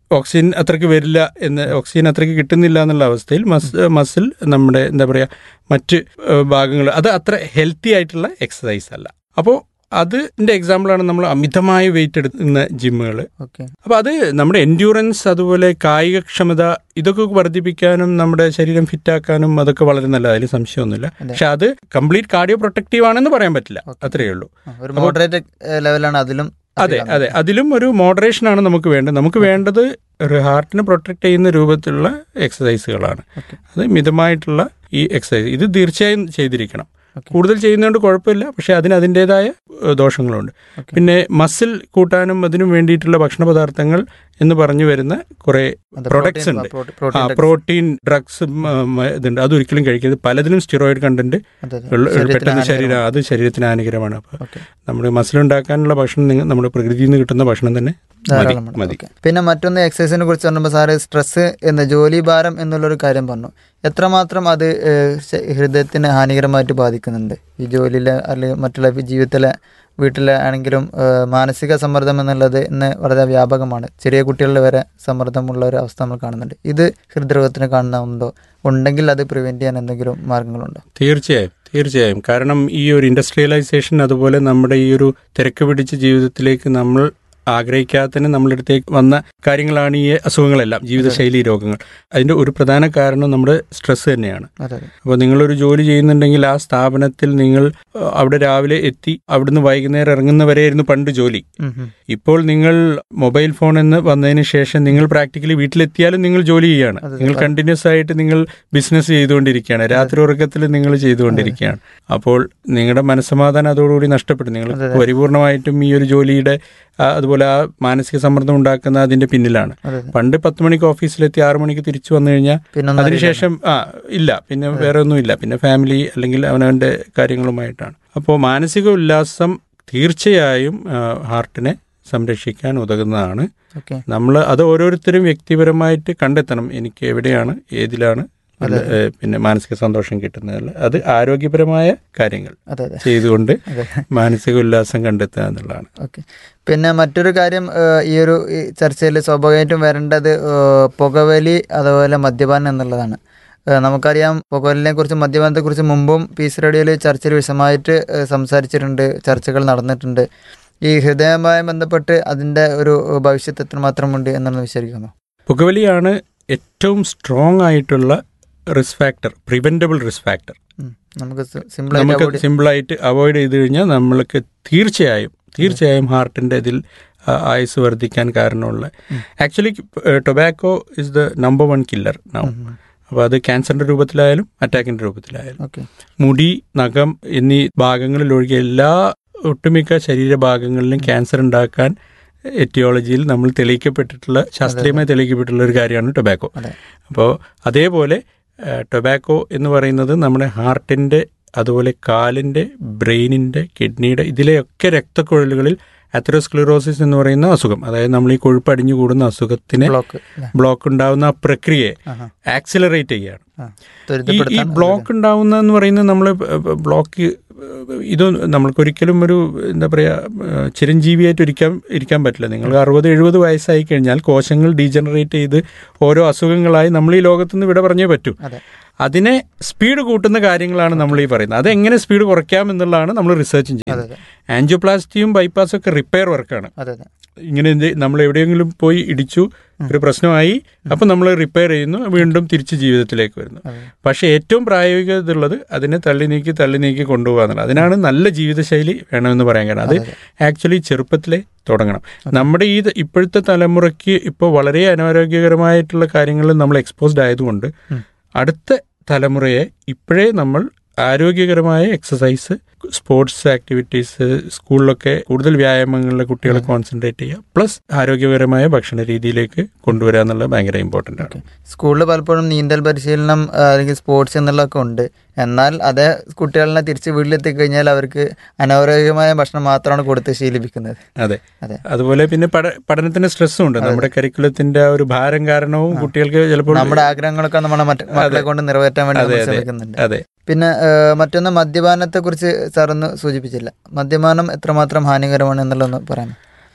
ഓക്സിജൻ അത്രയ്ക്ക് വരില്ല എന്ന് ഓക്സിജൻ അത്രയ്ക്ക് കിട്ടുന്നില്ല എന്നുള്ള അവസ്ഥയിൽ മസ് മസിൽ നമ്മുടെ എന്താ പറയുക മറ്റ് ഭാഗങ്ങൾ അത് അത്ര ഹെൽത്തി ആയിട്ടുള്ള എക്സസൈസ് അല്ല അപ്പോൾ അതിൻ്റെ എക്സാമ്പിളാണ് നമ്മൾ അമിതമായ വെയിറ്റ് എടുക്കുന്ന ജിമ്മുകൾ ഓക്കെ അപ്പോൾ അത് നമ്മുടെ എൻഡ്യൂറൻസ് അതുപോലെ കായികക്ഷമത ഇതൊക്കെ വർദ്ധിപ്പിക്കാനും നമ്മുടെ ശരീരം ഫിറ്റാക്കാനും അതൊക്കെ വളരെ നല്ലത് അതിൽ സംശയമൊന്നുമില്ല അതെ. പക്ഷെ അത് കംപ്ലീറ്റ് കാർഡിയോ പ്രൊട്ടക്റ്റീവ് ആണെന്ന് പറയാൻ പറ്റില്ല Okay. അത്രയേ ഉള്ളൂ ഒരു മോഡറേറ്റ് ലെവലാണ് അതിലും അതെ അതെ അതിലും ഒരു മോഡറേഷൻ ആണ് നമുക്ക് വേണ്ടത് നമുക്ക് വേണ്ടത് ഒരു ഹാർട്ടിനെ പ്രൊട്ടക്ട് ചെയ്യുന്ന രൂപത്തിലുള്ള എക്സസൈസുകളാണ് Okay. അത് മിതമായിട്ടുള്ള ഈ എക്സസൈസ് ഇത് തീർച്ചയായും ചെയ്തിരിക്കണം Okay. കൂടുതൽ ചെയ്യുന്നതുകൊണ്ട് കുഴപ്പമില്ല പക്ഷെ അതിന് അതിൻ്റെതായ ഏഹ്, ദോഷങ്ങളുണ്ട് Okay. പിന്നെ മസിൽ കൂട്ടാനും അതിനും വേണ്ടിയിട്ടുള്ള ഭക്ഷണ പദാർത്ഥങ്ങൾ എന്ന് പറഞ്ഞു വരുന്ന കുറെ പ്രൊഡക്ട്സ് ഉണ്ട് ആ പ്രോട്ടീൻ ഡ്രഗ്സ് ഇതുണ്ട് അതൊരിക്കലും കഴിക്കരുത് പലതിലും സ്റ്റിറോയിഡ് കണ്ടന്റ് പെട്ടെന്ന് ശരീരം അത് ശരീരത്തിന് ഹാനികരമാണ് അപ്പോൾ Okay. നമ്മുടെ മസിൽ ഉണ്ടാക്കാനുള്ള ഭക്ഷണം നിങ്ങൾ നമ്മുടെ പ്രകൃതിയിൽ നിന്ന് കിട്ടുന്ന ഭക്ഷണം തന്നെ മതി മതി പിന്നെ മറ്റൊന്ന് എക്സസൈസിനെ കുറിച്ച് പറഞ്ഞപ്പോൾ സാറ് സ്ട്രെസ് എന്ന ജോലി ഭാരം എന്നുള്ളൊരു കാര്യം പറഞ്ഞു എത്രമാത്രം അത് ഏഹ്, ശ- ഹൃദയത്തിന് ഹാനികരമായിട്ട് ബാധിക്കുന്നുണ്ട് ഈ ജോലിയിലെ അല്ലെങ്കിൽ മറ്റുള്ള ജീവിതത്തിലെ വീട്ടിലെ ആണെങ്കിലും ഏഹ്, മാനസിക സമ്മർദ്ദം എന്നുള്ളത് ഇന്ന് വളരെ വ്യാപകമാണ് ചെറിയ കുട്ടികളിൽ വരെ സമ്മർദ്ദമുള്ള ഒരു അവസ്ഥ നമ്മൾ കാണുന്നുണ്ട് ഇത് ഹൃദ്രോഗത്തിന് കാണുന്നുണ്ടോ ഉണ്ടെങ്കിൽ അത് പ്രിവെന്റ് ചെയ്യാൻ എന്തെങ്കിലും മാർഗങ്ങളുണ്ടോ തീർച്ചയായും തീർച്ചയായും കാരണം ഈ ഒരു ഇൻഡസ്ട്രിയലൈസേഷൻ അതുപോലെ നമ്മുടെ ഈ ഒരു തിരക്ക് പിടിച്ച ജീവിതത്തിലേക്ക് നമ്മൾ ആഗ്രഹിക്കാത്തതിന് നമ്മളുടെ അടുത്തേക്ക് വന്ന കാര്യങ്ങളാണ് ഈ അസുഖങ്ങളെല്ലാം ജീവിതശൈലി രോഗങ്ങൾ അതിന്റെ ഒരു പ്രധാന കാരണം നമ്മുടെ സ്ട്രെസ് തന്നെയാണ് അതെ അതെ അപ്പോൾ നിങ്ങളൊരു ജോലി ചെയ്യുന്നുണ്ടെങ്കിൽ ആ സ്ഥാപനത്തിൽ നിങ്ങൾ അഹ്, അവിടെ രാവിലെ എത്തി അവിടുന്ന് വൈകുന്നേരം ഇറങ്ങുന്നവരെയായിരുന്നു പണ്ട് ജോലി ഉം, ഉം. ഇപ്പോൾ നിങ്ങൾ മൊബൈൽ ഫോൺ എന്ന് വന്നതിന് ശേഷം നിങ്ങൾ പ്രാക്ടിക്കലി വീട്ടിലെത്തിയാലും നിങ്ങൾ ജോലി ചെയ്യാണ് അതെ, നിങ്ങൾ അതെ. കണ്ടിന്യൂസ് ആയിട്ട് നിങ്ങൾ ബിസിനസ് ചെയ്തുകൊണ്ടിരിക്കുകയാണ് രാത്രി ഉറക്കത്തിൽ നിങ്ങൾ ചെയ്തുകൊണ്ടിരിക്കുകയാണ് അപ്പോൾ നിങ്ങളുടെ മനസ്സമാധാനം അതോടുകൂടി നഷ്ടപ്പെട്ടു നിങ്ങൾ അതെ, അതെ. പരിപൂർണമായിട്ടും ഈ ഒരു ജോലിയുടെ ആ, അതുപോലെ ആ മാനസിക സമ്മർദ്ദം ഉണ്ടാക്കുന്ന അതിന്റെ പിന്നിലാണ് അതെ അതെ പണ്ട് പത്ത് മണിക്ക് ഓഫീസിലെത്തി ആറ് മണിക്ക് തിരിച്ചു വന്നു കഴിഞ്ഞാൽ പിന്നെ ഒന്നും അറിയില്ല. അതിനുശേഷം ആ ഇല്ല പിന്നെ വേറെ ഒന്നുമില്ല പിന്നെ ഫാമിലി അല്ലെങ്കിൽ അവനവൻ്റെ കാര്യങ്ങളുമായിട്ടാണ് അപ്പോൾ മാനസിക ഉല്ലാസം തീർച്ചയായും ആ, ഹാർട്ടിനെ സംരക്ഷിക്കാൻ ഉതകുന്നതാണ് ഓക്കെ നമ്മൾ അത് ഓരോരുത്തരും വ്യക്തിപരമായിട്ട് കണ്ടെത്തണം എനിക്ക് എവിടെയാണ് ഏതിലാണ് അതെ. ഏ, പിന്നെ മാനസിക സന്തോഷം കിട്ടുന്നത് അത് ആരോഗ്യപരമായ കാര്യങ്ങൾ അതെ അതെ ചെയ്തുകൊണ്ട് അതെ മാനസിക ഉല്ലാസം കണ്ടെത്തുക എന്നുള്ളതാണ് ഓക്കെ പിന്നെ മറ്റൊരു കാര്യം ഏഹ്, ഈ ഒരു ഈ ചർച്ചയിൽ സ്വാഭാവികമായിട്ടും വരേണ്ടത് ഏഹ്, പുകവലി അതുപോലെ മദ്യപാനം എന്നുള്ളതാണ് ഏഹ്, നമുക്കറിയാം പുകവലിനെ കുറിച്ച് മദ്യപാനത്തെ കുറിച്ച് മുമ്പും പീസ് റേഡിയോയിൽ ചർച്ചയിൽ വിശദമായിട്ട് ഏഹ്, സംസാരിച്ചിട്ടുണ്ട് ചർച്ചകൾ നടന്നിട്ടുണ്ട് ഈ ഹൃദയവുമായി ബന്ധപ്പെട്ട് അതിൻ്റെ ഒരു ഭവിഷ്യത്ത് എത്രമാത്രമുണ്ട് എന്നുള്ളത് വിശദീകരിക്കുന്നു പുകവലിയാണ് ഏറ്റവും സ്ട്രോങ് ആയിട്ടുള്ള risk factor preventable risk factor നമുക്ക് സിമ്പിളായിട്ട് നമുക്ക് avoid- സിമ്പിളായിട്ട് അവോയ്ഡ് ചെയ്ത് കഴിഞ്ഞാൽ നമ്മൾക്ക് തീർച്ചയായും തീർച്ചയായും ഹാർട്ടിന്റെ ഇതിൽ ആ, ആയുസ് വർദ്ധിക്കാൻ കാരണമുള്ള actually tobacco is the number one killer now um, um. അപ്പോൾ അത് ക്യാൻസറിന്റെ രൂപത്തിലായാലും അറ്റാക്കിന്റെ രൂപത്തിലായാലും ഓക്കെ മുടി നഖം എന്നീ ഭാഗങ്ങളിൽ ഒഴികെ എല്ലാ ഒട്ടുമിക്ക ശരീരഭാഗങ്ങളിലും ക്യാൻസർ ഉണ്ടാക്കാൻ എറ്റിയോളജിയിൽ നമ്മൾ തെളിയിക്കപ്പെട്ടിട്ടുള്ള ശാസ്ത്രീയമായി തെളിയിക്കപ്പെട്ടിട്ടുള്ള ഒരു കാര്യമാണ് ടൊബാക്കോ അതെ അപ്പോൾ അതേപോലെ ടൊബാക്കോ എന്ന് പറയുന്നത് നമ്മുടെ ഹാർട്ടിൻ്റെ അതുപോലെ കാലിൻ്റെ ബ്രെയിനിൻ്റെ കിഡ്നിയുടെ ഇതിലെയൊക്കെ രക്തക്കുഴലുകളിൽ അത്തറോസ്ക്ലിറോസിസ് എന്ന് പറയുന്ന അസുഖം അതായത് നമ്മൾ ഈ കൊഴുപ്പ് അടിഞ്ഞു കൂടുന്ന അസുഖത്തിന് ബ്ലോക്ക് ബ്ലോക്ക് ഉണ്ടാവുന്ന ആ പ്രക്രിയയെ ആഹാ. ആക്സിലറേറ്റ് ചെയ്യുകയാണ് ആ, ഈ ഈ ത്വരിതപ്പെടുത്താൻ ബ്ലോക്ക് ഉണ്ടാവുന്ന എന്ന് പറയുന്നത് നമ്മൾ ബ്ലോക്ക് ഇത് നമ്മൾക്കൊരിക്കലും ഒരു എന്താ പറയുക ചിരഞ്ജീവിയായിട്ട് ഇരിക്കാൻ ഇരിക്കാൻ പറ്റില്ല നിങ്ങൾക്ക് അറുപത് എഴുപത് വയസ്സായി കഴിഞ്ഞാൽ കോശങ്ങൾ ഡീജനറേറ്റ് ചെയ്ത് ഓരോ അസുഖങ്ങളായി നമ്മൾ ഈ ലോകത്തുനിന്ന് വിട പറഞ്ഞേ പറ്റൂ അതെ അതിനെ സ്പീഡ് കൂട്ടുന്ന കാര്യങ്ങളാണ് നമ്മൾ ഈ പറയുന്നത് അതെങ്ങനെ സ്പീഡ് കുറയ്ക്കാം എന്നുള്ളതാണ് നമ്മൾ റിസർച്ചും അതെ ചെയ്യുന്നത് അതെ ആൻജിയോപ്ലാസ്റ്റിയും ബൈപ്പാസും ഒക്കെ റിപ്പയർ വർക്കാണ് അതെ അതെ ഇങ്ങനെ എന്ത് നമ്മൾ എവിടെയെങ്കിലും പോയി ഇടിച്ചു ഒരു പ്രശ്നമായി അപ്പം നമ്മൾ റിപ്പയർ ചെയ്യുന്നു വീണ്ടും തിരിച്ച് ജീവിതത്തിലേക്ക് വരുന്നു അതെ പക്ഷേ ഏറ്റവും പ്രായോഗികത ഉള്ളത് അതിനെ തള്ളി നീക്കി തള്ളി നീക്കി കൊണ്ടുപോകുക എന്നുള്ളത് അതിനാണ് നല്ല ജീവിതശൈലി വേണമെന്ന് പറയാൻ കാരണം അത് അതെ, ആക്ച്വലി ചെറുപ്പത്തിലേ തുടങ്ങണം നമ്മുടെ ഈ ത- ഇപ്പോഴത്തെ തലമുറയ്ക്ക് ഇപ്പോൾ വളരെ അനാരോഗ്യകരമായിട്ടുള്ള കാര്യങ്ങളിൽ നമ്മൾ എക്സ്പോസ്ഡ് ആയതുകൊണ്ട് ഉം. അടുത്ത തലമുറയെ ഇപ്പോഴേ നമ്മൾ ആരോഗ്യകരമായ എക്സസൈസ് സ്പോർട്സ് ആക്ടിവിറ്റീസ് സ്കൂളിലൊക്കെ കൂടുതൽ വ്യായാമങ്ങളിൽ കുട്ടികളെ കോൺസെൻട്രേറ്റ് ചെയ്യുക പ്ലസ് ആരോഗ്യകരമായ ഭക്ഷണ രീതിയിലേക്ക് കൊണ്ടുവരിക എന്നുള്ളത് ഭയങ്കര ഇമ്പോർട്ടൻ്റ് ആണ് സ്കൂളിൽ പലപ്പോഴും നീന്തൽ പരിശീലനം ആ, അല്ലെങ്കിൽ സ്പോർട്സ് എന്നുള്ളതൊക്കെ ഉണ്ട് എന്നാൽ അതേ കുട്ടികളെ തിരിച്ച് വീട്ടിലെത്തി കഴിഞ്ഞാൽ അവർക്ക് അനാരോഗ്യമായ ഭക്ഷണം മാത്രമാണ് കൊടുത്ത് ശീലിപ്പിക്കുന്നത് അതെ അതെ അതുപോലെ പിന്നെ പഠ പഠനത്തിന് സ്ട്രെസ്സും ഉണ്ട് നമ്മുടെ കരിക്കുലത്തിന്റെ ആ ഒരു ഭാരം കാരണവും കുട്ടികൾക്ക് ചിലപ്പോൾ നമ്മുടെ ആഗ്രഹങ്ങളൊക്കെ നമ്മളെ മറ്റ് മക്കളെ കൊണ്ട് നിറവേറ്റാൻ വേണ്ടി അതെ, നമ്മൾ അതെ. ശ്രമിക്കുന്നുണ്ട് അതെ പിന്നെ ആ, മറ്റൊന്ന് മദ്യപാനത്തെ കുറിച്ച് സാർ ഒന്ന് സൂചിപ്പിച്ചില്ല മദ്യപാനം എത്രമാത്രം ഹാനികരമാണ് എന്നുള്ളതൊന്ന് പറയാം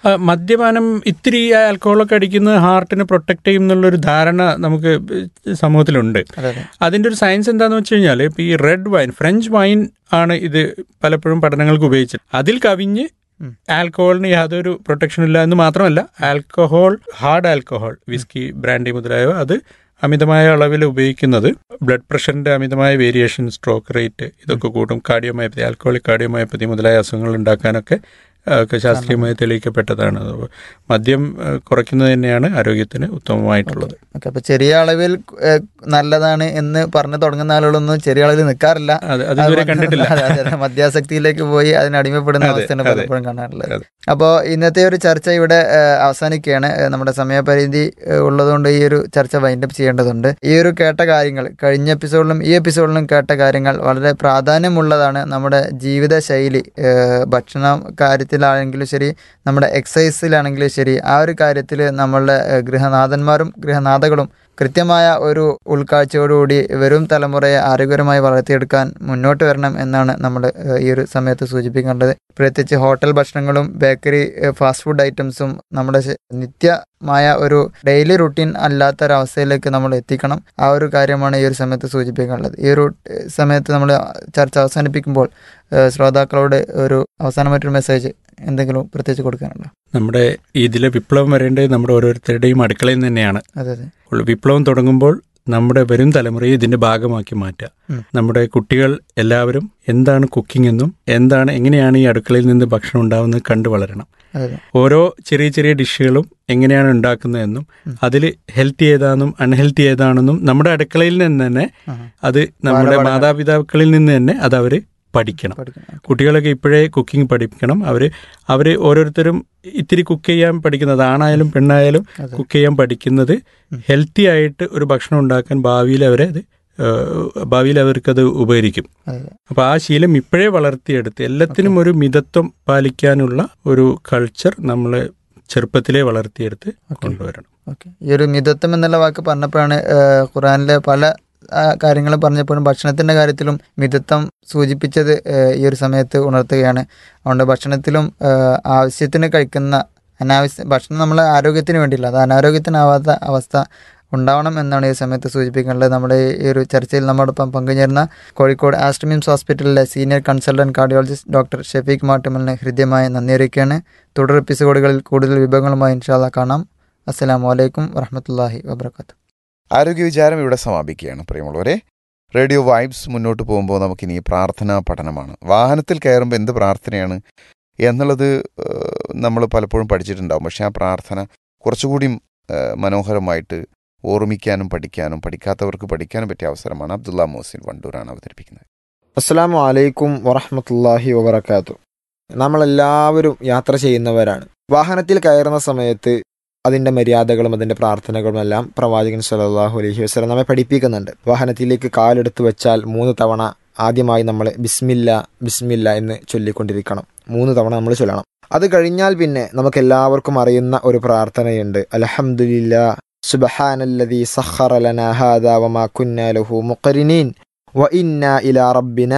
ആ, മദ്യപാനം ഇത്തിരി ആൽക്കഹോളൊക്കെ അടിക്കുന്നത് ഹാർട്ടിനെ പ്രൊട്ടക്ട് ചെയ്യും എന്നുള്ളൊരു ധാരണ നമുക്ക് സമൂഹത്തിലുണ്ട് അതെ അതെ അതിൻ്റെ ഒരു സയൻസ് എന്താണെന്ന് വെച്ച് കഴിഞ്ഞാൽ ഇപ്പോൾ ഈ റെഡ് വൈൻ ഫ്രഞ്ച് വൈൻ ആണ് ഇത് പലപ്പോഴും പഠനങ്ങൾക്ക് ഉപയോഗിച്ചത് അതിൽ കവിഞ്ഞ് ഉം. ആൽക്കഹോളിന് യാതൊരു പ്രൊട്ടക്ഷനും ഇല്ല എന്ന് മാത്രമല്ല alcohol hard alcohol whisky brandy മുതലായവ അത് അമിതമായ അളവിൽ ഉപയോഗിക്കുന്നത് ബ്ലഡ് പ്രഷറിന്റെ അമിതമായ വേരിയേഷൻ സ്ട്രോക്ക് റേറ്റ് ഇതൊക്കെ കൂട്ടും കാർഡിയോമയോപ്പതി ആൽക്കഹോളിക് കാർഡിയോമയോപ്പതി മുതലായ അസുഖങ്ങൾ ഉണ്ടാക്കാനൊക്കെ ആ, ഒക്കെ ശാസ്ത്രീയമായി തെളിയിക്കപ്പെട്ടതാണ് അത് മദ്യം ആ, കുറയ്ക്കുന്നത് തന്നെയാണ് ആരോഗ്യത്തിന് ഉത്തമമായിട്ടുള്ളത് ഓക്കെ അപ്പൊ ചെറിയ അളവിൽ ഏഹ്, നല്ലതാണ് എന്ന് പറഞ്ഞു തുടങ്ങുന്ന ആളുകളൊന്നും ചെറിയ അളവിൽ നിൽക്കാറില്ല അത് അത് ഇതുവരെ കണ്ടിട്ടില്ല അതെ, അതെ, അതെ. മദ്യാസക്തിയിലേക്ക് പോയി അതിന് അടിമപ്പെടുന്ന അതെ, അവസ്ഥയാണ് അതെ. പലപ്പോഴും കാണാറുള്ളത് അതെ. അപ്പോൾ ഇന്നത്തെ ഒരു ചർച്ച ഇവിടെ ഏഹ്, അവസാനിക്കുകയാണ് ഏഹ്, നമ്മുടെ സമയപരിധി ഏഹ്, ഉള്ളതുകൊണ്ട് ഈ ഒരു ചർച്ച വൈൻഡപ്പ് ചെയ്യേണ്ടതുണ്ട് ഈ ഒരു കേട്ട കാര്യങ്ങൾ കഴിഞ്ഞ എപ്പിസോഡിലും ഈ എപ്പിസോഡിലും കേട്ട കാര്യങ്ങൾ വളരെ പ്രാധാന്യമുള്ളതാണ് നമ്മുടെ ജീവിത ശൈലി ഏഹ്, ഭക്ഷണ കാര്യത്തിലാണെങ്കിലും ശരി നമ്മുടെ എക്സസൈസിലാണെങ്കിലും ശരി ആ ഒരു കാര്യത്തിൽ നമ്മളുടെ ഏഹ്, ഗൃഹനാഥന്മാരും ഗൃഹനാഥകളും കൃത്യമായ ഒരു ഉൾക്കാഴ്ചയോടുകൂടി വരും തലമുറയെ ആരോഗ്യകരമായി വളർത്തിയെടുക്കാൻ മുന്നോട്ട് വരണം എന്നാണ് നമ്മൾ ഏഹ്, ഈ ഒരു സമയത്ത് സൂചിപ്പിക്കേണ്ടത് പ്രത്യേകിച്ച് ഹോട്ടൽ ഭക്ഷണങ്ങളും ബേക്കറി ഏഹ്, ഫാസ്റ്റ് ഫുഡ് ഐറ്റംസും നമ്മുടെ ശ- നിത്യമായ ഒരു ഡെയിലി റുട്ടീൻ അല്ലാത്തൊരവസ്ഥയിലേക്ക് നമ്മൾ എത്തിക്കണം ആ ഒരു കാര്യമാണ് ഈ ഒരു സമയത്ത് സൂചിപ്പിക്കാനുള്ളത് ഈ ഒരു ഏഹ്, സമയത്ത് നമ്മൾ ചർച്ച അവസാനിപ്പിക്കുമ്പോൾ ഏഹ്, ശ്രോതാക്കളോട് ഒരു അവസാനമായിട്ടൊരു മെസ്സേജ് എന്തെങ്കിലും പ്രത്യേകിച്ച് കൊടുക്കാനുണ്ടോ നമ്മുടെ ഇതിലെ വിപ്ലവം വരേണ്ടത് നമ്മുടെ ഓരോരുത്തരുടെയും അടുക്കളയിൽ നിന്ന് തന്നെയാണ് അതെ അതെ ഉള്ള വിപ്ലവം തുടങ്ങുമ്പോൾ നമ്മുടെ വരും തലമുറയെ ഇതിന്റെ ഭാഗമാക്കി മാറ്റുക ഉം. നമ്മുടെ കുട്ടികൾ എല്ലാവരും എന്താണ് കുക്കിംഗ് എന്നും എന്താണ് എങ്ങനെയാണ് ഈ അടുക്കളയിൽ നിന്ന് ഭക്ഷണം ഉണ്ടാവുന്നത് കണ്ടു വളരണം അതെ അതെ ഓരോ ചെറിയ ചെറിയ ഡിഷുകളും എങ്ങനെയാണ് ഉണ്ടാക്കുന്നതെന്നും ഉം. അതിൽ ഹെൽത്തി ഏതാണെന്നും അൺഹെൽത്തി ഏതാണെന്നും നമ്മുടെ അടുക്കളയിൽ നിന്ന് തന്നെ ആ, അത് നമ്മുടെ ബാലപാഠങ്ങൾ. മാതാപിതാക്കളിൽ നിന്ന് തന്നെ അത് അവർ പഠിക്കണം പഠിക്കണം കുട്ടികളൊക്കെ ഇപ്പോഴേ കുക്കിംഗ് പഠിപ്പിക്കണം അവർ അവർ ഓരോരുത്തരും ഇത്തിരി കുക്ക് ചെയ്യാൻ പഠിക്കുന്നത് ആണായാലും പെണ്ണായാലും അതെ കുക്ക് ചെയ്യാൻ പഠിക്കുന്നത് ഉം. ഹെൽത്തി ആയിട്ട് ഒരു ഭക്ഷണം ഉണ്ടാക്കാൻ ഭാവിയിൽ അവരെ അത് ഏഹ്, ഭാവിയിൽ അവർക്കത് ഉപകരിക്കും അതെ അതെ അപ്പോൾ ആ ശീലം ഇപ്പോഴേ വളർത്തിയെടുത്ത് എല്ലാത്തിനും ഒരു മിതത്വം പാലിക്കാനുള്ള ഒരു കൾച്ചർ നമ്മൾ ചെറുപ്പത്തിലേ വളർത്തിയെടുത്ത് ഓക്കെ കൊണ്ടുവരണം ഓക്കെ ഈ ഒരു മിതത്വം എന്നുള്ള വാക്ക് പറഞ്ഞപ്പോഴാണ് ഏഹ്, ഖുറാനിലെ പല കാര്യങ്ങൾ പറഞ്ഞപ്പോഴും ഭക്ഷണത്തിൻ്റെ കാര്യത്തിലും മിതത്വം സൂചിപ്പിച്ചത് ഏഹ്, ഈ ഒരു സമയത്ത് ഉണർത്തുകയാണ് അതുകൊണ്ട് ഭക്ഷണത്തിലും ഏഹ്, ആവശ്യത്തിന് കഴിക്കുന്ന അനാവശ്യ ഭക്ഷണം നമ്മളെ ആരോഗ്യത്തിന് വേണ്ടിയില്ല അത് അനാരോഗ്യത്തിനാവാത്ത അവസ്ഥ ഉണ്ടാവണം എന്നാണ് ഈ സമയത്ത് സൂചിപ്പിക്കേണ്ടത് നമ്മുടെ ഈ ഒരു ചർച്ചയിൽ നമ്മോടൊപ്പം പങ്കുചേർന്ന കോഴിക്കോട് ആസ്ട്രമിംസ് ഹോസ്പിറ്റലിലെ senior consultant cardiologist doctor Shafeeq മാട്ടുമലിന് ഹൃദ്യമായി നന്ദി അറിയിക്കുകയാണ് തുടർ എപ്പിസോഡുകളിൽ കൂടുതൽ വിഭവങ്ങളുമായി ഇൻഷാല്ല കാണാം അസ്സലാമു അലൈക്കും വറഹമത്തല്ലാഹി വബർക്കാത്തു ആരോഗ്യ വിചാരം ഇവിടെ സമാപിക്കുകയാണ് പ്രിയമുള്ളവരെ റേഡിയോ വൈബ്സ് മുന്നോട്ട് പോകുമ്പോൾ നമുക്കിനി പ്രാർത്ഥനാ പഠനമാണ് വാഹനത്തിൽ കയറുമ്പോൾ എന്ത് പ്രാർത്ഥനയാണ് എന്നുള്ളത് നമ്മൾ പലപ്പോഴും പഠിച്ചിട്ടുണ്ടാവും പക്ഷേ ആ പ്രാർത്ഥന കുറച്ചുകൂടി ഏഹ്, മനോഹരമായിട്ട് ഓർമ്മിക്കാനും പഠിക്കാനും പഠിക്കാത്തവർക്ക് പഠിക്കാനും പറ്റിയ അവസരമാണ് അബ്ദുള്ള മോസിൻ വണ്ടൂരാണ് അവതരിപ്പിക്കുന്നത് അസ്സലാമു അലൈക്കും വറഹമത്തല്ലാഹി വബർക്കാത്തു നമ്മളെല്ലാവരും യാത്ര ചെയ്യുന്നവരാണ് വാഹനത്തിൽ കയറുന്ന സമയത്ത് അതിൻ്റെ മര്യാദകളും അതിൻ്റെ പ്രാർത്ഥനകളും എല്ലാം പ്രവാചകൻ സല്ലല്ലാഹു അലൈഹി വസല്ലം നമ്മെ പഠിപ്പിക്കുന്നുണ്ട് വാഹനത്തിലേക്ക് കാലെടുത്ത് വെച്ചാൽ മൂന്ന് തവണ ആദ്യമായി നമ്മൾ ബിസ്മില്ല ബിസ്മില്ല എന്ന് ചൊല്ലിക്കൊണ്ടിരിക്കണം മൂന്ന് തവണ നമ്മൾ ചൊല്ലണം അത് കഴിഞ്ഞാൽ പിന്നെ നമുക്ക് എല്ലാവർക്കും അറിയുന്ന ഒരു പ്രാർത്ഥനയുണ്ട് അൽഹംദുലില്ലാ സുബ്ഹാനല്ലദീ സഖറ ലനാ ഹാദാ വമാ കുന്നാ ലഹു മുഖരിനീൻ വ ഇന്ന ഇലാ റബ്ബിന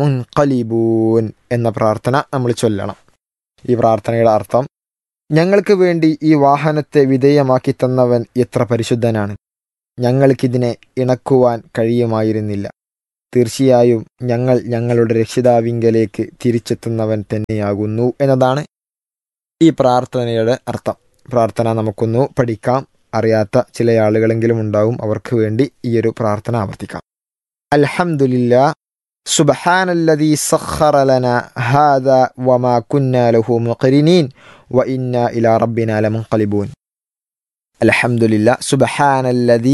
ലമുൻഖലിബൂൻ എന്ന പ്രാർത്ഥന നമ്മൾ ചൊല്ലണം ഈ പ്രാർത്ഥനയുടെ അർത്ഥം ഞങ്ങൾക്ക് വേണ്ടി ഈ വാഹനത്തെ വിധേയമാക്കി തന്നവൻ എത്ര പരിശുദ്ധനാണ് ഞങ്ങൾക്കിതിനെ ഇണക്കുവാൻ കഴിയുമായിരുന്നില്ല തീർച്ചയായും ഞങ്ങൾ ഞങ്ങളുടെ രക്ഷിതാവിങ്കലേക്ക് തിരിച്ചെത്തുന്നവൻ തന്നെയാകുന്നു എന്നതാണ് ഈ പ്രാർത്ഥനയുടെ അർത്ഥം പ്രാർത്ഥന നമുക്കൊന്നു പഠിക്കാം അറിയാത്ത ചില ആളുകളെങ്കിലും ഉണ്ടാവും അവർക്ക് വേണ്ടി ഈ ഒരു പ്രാർത്ഥന ആവർത്തിക്കാം അൽഹംദുലില്ലാ സുബ്ഹാനല്ലദീ സഖറ ലനാ ഹാദാ വമാ കുന്നാ ലഹു മുഖരിനീൻ وإنا إلى ربنا لمنقلبون الحمد لله سبحان الذي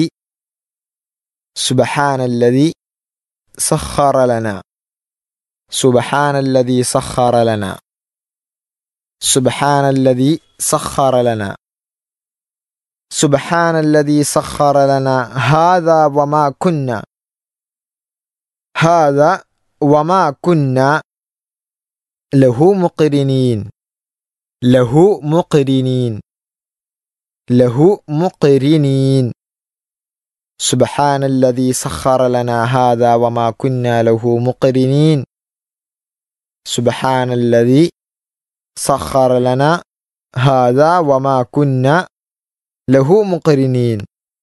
سبحان الذي سخر لنا سبحان الذي سخر لنا سبحان الذي سخر لنا سبحان الذي سخر لنا هذا وما كنا هذا وما كنا له مقرنين له مقرنين له مقرنين سبحان الذي سخر لنا هذا وما كنا له مقرنين سبحان الذي سخر لنا هذا وما كنا له مقرنين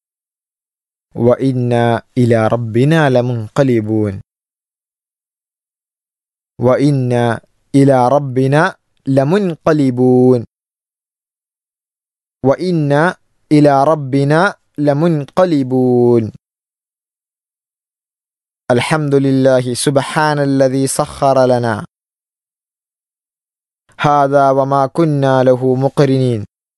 وإنا إلى ربنا لمنقلبون وإنا إلى ربنا لمنقلبون وإنا إلى ربنا لمنقلبون الحمد لله سبحان الذي سخر لنا هذا وما كنا له مقرنين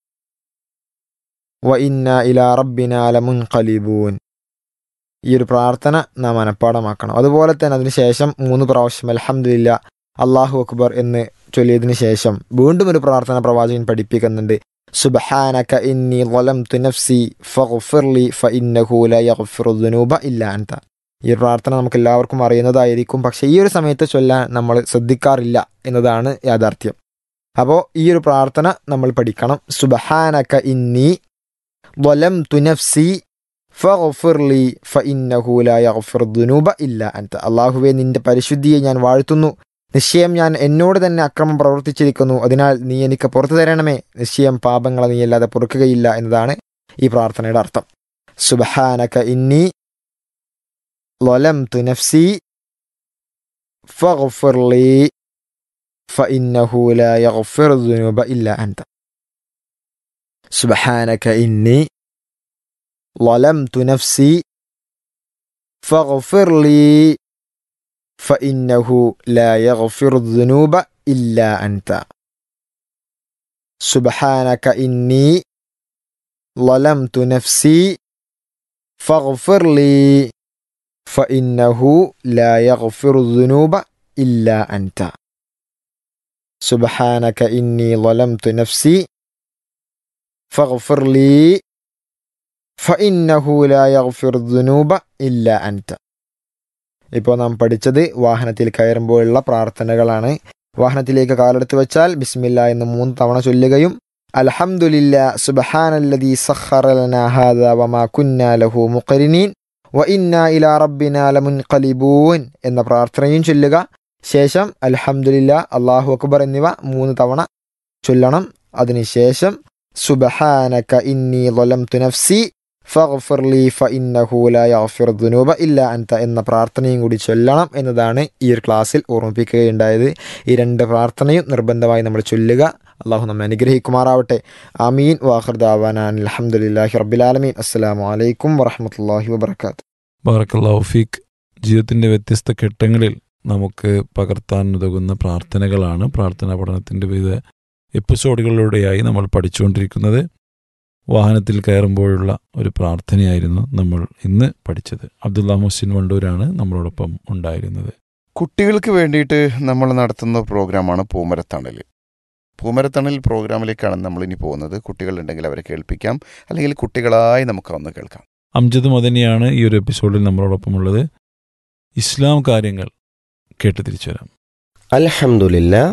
وإنا إلى ربنا لمنقلبون ഈ ഒരു പ്രാർത്ഥന നാം മനഃപ്പാടമാക്കണം അതുപോലെ തന്നെ അതിനുശേഷം മൂന്ന് പ്രാവശ്യം അൽഹംദുലില്ല അള്ളാഹു അക്ബർ എന്ന് ചൊല്ലിയതിനു ശേഷം വീണ്ടും ഒരു പ്രാർത്ഥന പ്രവാചകൻ പഠിപ്പിക്കുന്നുണ്ട് സുബ്ഹാനക ഇന്നി ളലംതു നഫ്സി ഫഗ്ഫിർലി ഫഇന്നഹു ലാ യഗ്ഫിറു ദുനൂബ ഇല്ലാ അൻത ഈ ഒരു പ്രാർത്ഥന നമുക്ക് എല്ലാവർക്കും അറിയുന്നതായിരിക്കും പക്ഷേ ഈ ഒരു സമയത്ത് ചൊല്ലാൻ നമ്മൾ ശ്രദ്ധിക്കാറില്ല എന്നതാണ് യാഥാർത്ഥ്യം അപ്പോൾ ഈ ഒരു പ്രാർത്ഥന നമ്മൾ പഠിക്കണം സുബ്ഹാനക ഇന്നി ളലംതു നഫ്സി ഫഗ്ഫിർലി ഫഇന്നഹു ലാ യഗ്ഫിറു ദുനൂബ ഇല്ലാ അൻത അള്ളാഹുവെ നിന്റെ പരിശുദ്ധിയെ ഞാൻ വാഴ്ത്തുന്നു നിശ്ചയം ഞാൻ എന്നോട് തന്നെ അക്രമം പ്രവർത്തിച്ചിരിക്കുന്നു അതിനാൽ നീ എനിക്ക് പുറത്തു തരണമേ നിശ്ചയം പാപങ്ങളെ നീ അല്ലാതെ പൊറുക്കുകയില്ല എന്നതാണ് ഈ പ്രാർത്ഥനയുടെ അർത്ഥം സുബ്ഹാനക ഇന്നി ളലംതു നഫ്സി ഫഗ്ഫിർ ലി ഫഇന്നഹു ലാ യഗ്ഫിറു ദുനൂബ ഇല്ലാ അൻത സുബ്ഹാനക ഇന്നി ളലംതു നഫ്സി ഫഗ്ഫിർ ലി فإنه لا يغفر الذنوب إلا أنت سبحانك إني ظلمت نفسي فاغفر لي فإنه لا يغفر الذنوب إلا أنت سبحانك إني ظلمت نفسي فاغفر لي فإنه لا يغفر الذنوب إلا أنت ഇപ്പോൾ നാം പഠിച്ചത് വാഹനത്തിൽ കയറുമ്പോഴുള്ള പ്രാർത്ഥനകളാണ് വാഹനത്തിലേക്ക് കാലെടുത്ത് വെച്ചാൽ ബിസ്മില്ല എന്ന് മൂന്ന് തവണ ചൊല്ലുകയും അൽഹംദുലില്ല സുബ്ഹാനല്ലദീ സഖറ ലനാ ഹാദാ വമാ കുന്നാ ലഹു മുഖരിനീൻ വ ഇന്നാ ഇലാ റബ്ബിനാ ലമുൻഖലിബൂൻ എന്ന പ്രാർത്ഥനയും ചൊല്ലുക ശേഷം അൽഹംദുലില്ല അല്ലാഹു അക്ബർ എന്നിവ മൂന്ന് തവണ ചൊല്ലണം അതിനുശേഷം സുബ്ഹാനക ഇന്നി ളലംതു നഫ്സി ഫഗ്ഫിർ ലി ഫഇന്നഹു ലാ യഗ്ഫിറു ദുനൂബ ഇല്ലാ അൻത എന്ന പ്രാർത്ഥനയും കൂടി ചൊല്ലണം എന്നതാണ് ഈ ഒരു ക്ലാസ്സിൽ ഓർമ്മിപ്പിക്കുകയുണ്ടായത് ഈ രണ്ട് പ്രാർത്ഥനയും നിർബന്ധമായി നമ്മൾ ചൊല്ലുക അള്ളാഹു നമ്മെ അനുഗ്രഹിക്കുമാറാവട്ടെ ആമീൻ വാഹർ ദാവാനാൻ അലഹമുല്ലാഹി റബ്ബിലാലമീൻ അസ്സലാമു അലൈക്കും വറഹമത്തല്ലാഹി വബർക്കാത്ത് ബാറക്കല്ലാഹു ഫീക്ക് ജീവിതത്തിൻ്റെ വ്യത്യസ്ത ഘട്ടങ്ങളിൽ നമുക്ക് പകർത്താൻ ഉതകുന്ന പ്രാർത്ഥനകളാണ് പ്രാർത്ഥനാ പഠനത്തിൻ്റെ വിവിധ എപ്പിസോഡുകളിലൂടെയായി നമ്മൾ പഠിച്ചുകൊണ്ടിരിക്കുന്നത് വാഹനത്തിൽ കയറുമ്പോഴുള്ള ഒരു പ്രാർത്ഥനയായിരുന്നു നമ്മൾ ഇന്ന് പഠിച്ചത് അബ്ദുള്ള മുഹസിൻ വണ്ടൂരാണ് നമ്മളോടൊപ്പം ഉണ്ടായിരുന്നത് കുട്ടികൾക്ക് വേണ്ടിയിട്ട് നമ്മൾ നടത്തുന്ന പ്രോഗ്രാമാണ് പൂമരത്തണൽ പൂമരത്തണൽ പ്രോഗ്രാമിലേക്കാണ് നമ്മൾ ഇനി പോകുന്നത് കുട്ടികളുണ്ടെങ്കിൽ അവരെ കേൾപ്പിക്കാം അല്ലെങ്കിൽ കുട്ടികളായി നമുക്ക് ഒന്ന് കേൾക്കാം അംജദ് മദനിയാണ് ഈ ഒരു എപ്പിസോഡിൽ നമ്മളോടൊപ്പം ഉള്ളത് ഇസ്ലാം കാര്യങ്ങൾ കേട്ട് തിരിച്ചു വരാം الحمد لله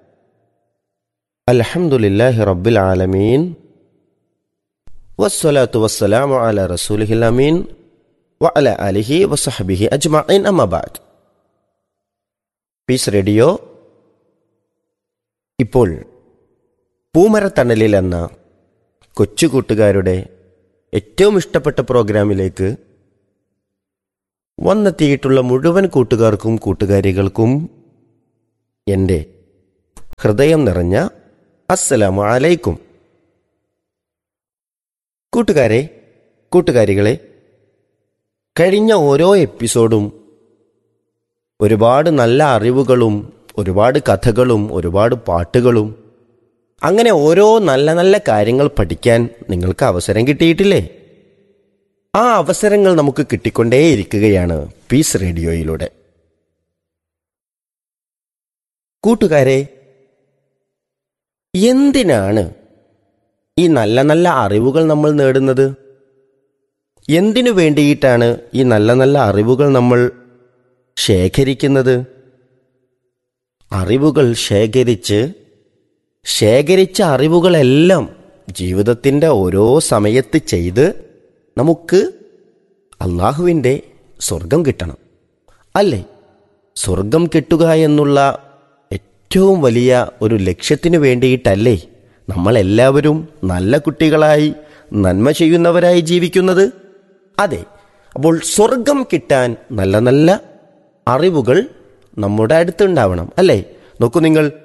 الحمد لله رب العالمين والصلاة والسلام على رسوله الأمين وعلى آله وصحبه أجمعين أما بعد പീസ് റേഡിയോ ഇപ്പോൾ പൂമരത്തണലിൽ എന്ന കൊച്ചു കൂട്ടുകാരുടെ ഏറ്റവും ഇഷ്ടപ്പെട്ട പ്രോഗ്രാമിലേക്ക് വന്നെത്തിയിട്ടുള്ള മുഴുവൻ കൂട്ടുകാർക്കും കൂട്ടുകാരികൾക്കും എൻ്റെ ഹൃദയം നിറഞ്ഞ അസ്സലാമു അലൈക്കും കൂട്ടുകാരെ കൂട്ടുകാരികളെ കഴിഞ്ഞ ഓരോ എപ്പിസോഡും ഒരുപാട് നല്ല അറിവുകളും ഒരുപാട് കഥകളും ഒരുപാട് പാട്ടുകളും അങ്ങനെ ഓരോ നല്ല നല്ല കാര്യങ്ങൾ പഠിക്കാൻ നിങ്ങൾക്ക് അവസരം കിട്ടിയിട്ടില്ലേ ആ അവസരങ്ങൾ നമുക്ക് കിട്ടിക്കൊണ്ടേയിരിക്കുകയാണ് പീസ് റേഡിയോയിലൂടെ കൂട്ടുകാരെ എന്തിനാണ് ഈ നല്ല നല്ല അറിവുകൾ നമ്മൾ നേടുന്നത് എന്തിനു വേണ്ടിയിട്ടാണ് ഈ നല്ല നല്ല അറിവുകൾ നമ്മൾ ശേഖരിക്കുന്നത് അറിവുകൾ ശേഖരിച്ച് ശേഖരിച്ച അറിവുകളെല്ലാം ജീവിതത്തിൻ്റെ ഓരോ സമയത്ത് ചെയ്ത് നമുക്ക് അള്ളാഹുവിൻ്റെ സ്വർഗം കിട്ടണം അല്ലേ സ്വർഗം കിട്ടുക എന്നുള്ള ഏറ്റവും വലിയ ഒരു ലക്ഷ്യത്തിനു വേണ്ടിയിട്ടല്ലേ നമ്മളെല്ലാവരും നല്ല കുട്ടികളായി നന്മ ചെയ്യുന്നവരായി ജീവിക്കുന്നത് അതെ അപ്പോൾ സ്വർഗം കിട്ടാൻ നല്ല നല്ല അറിവുകൾ നമ്മുടെ അടുത്തുണ്ടാവണം അല്ലേ നോക്കൂ നിങ്ങൾ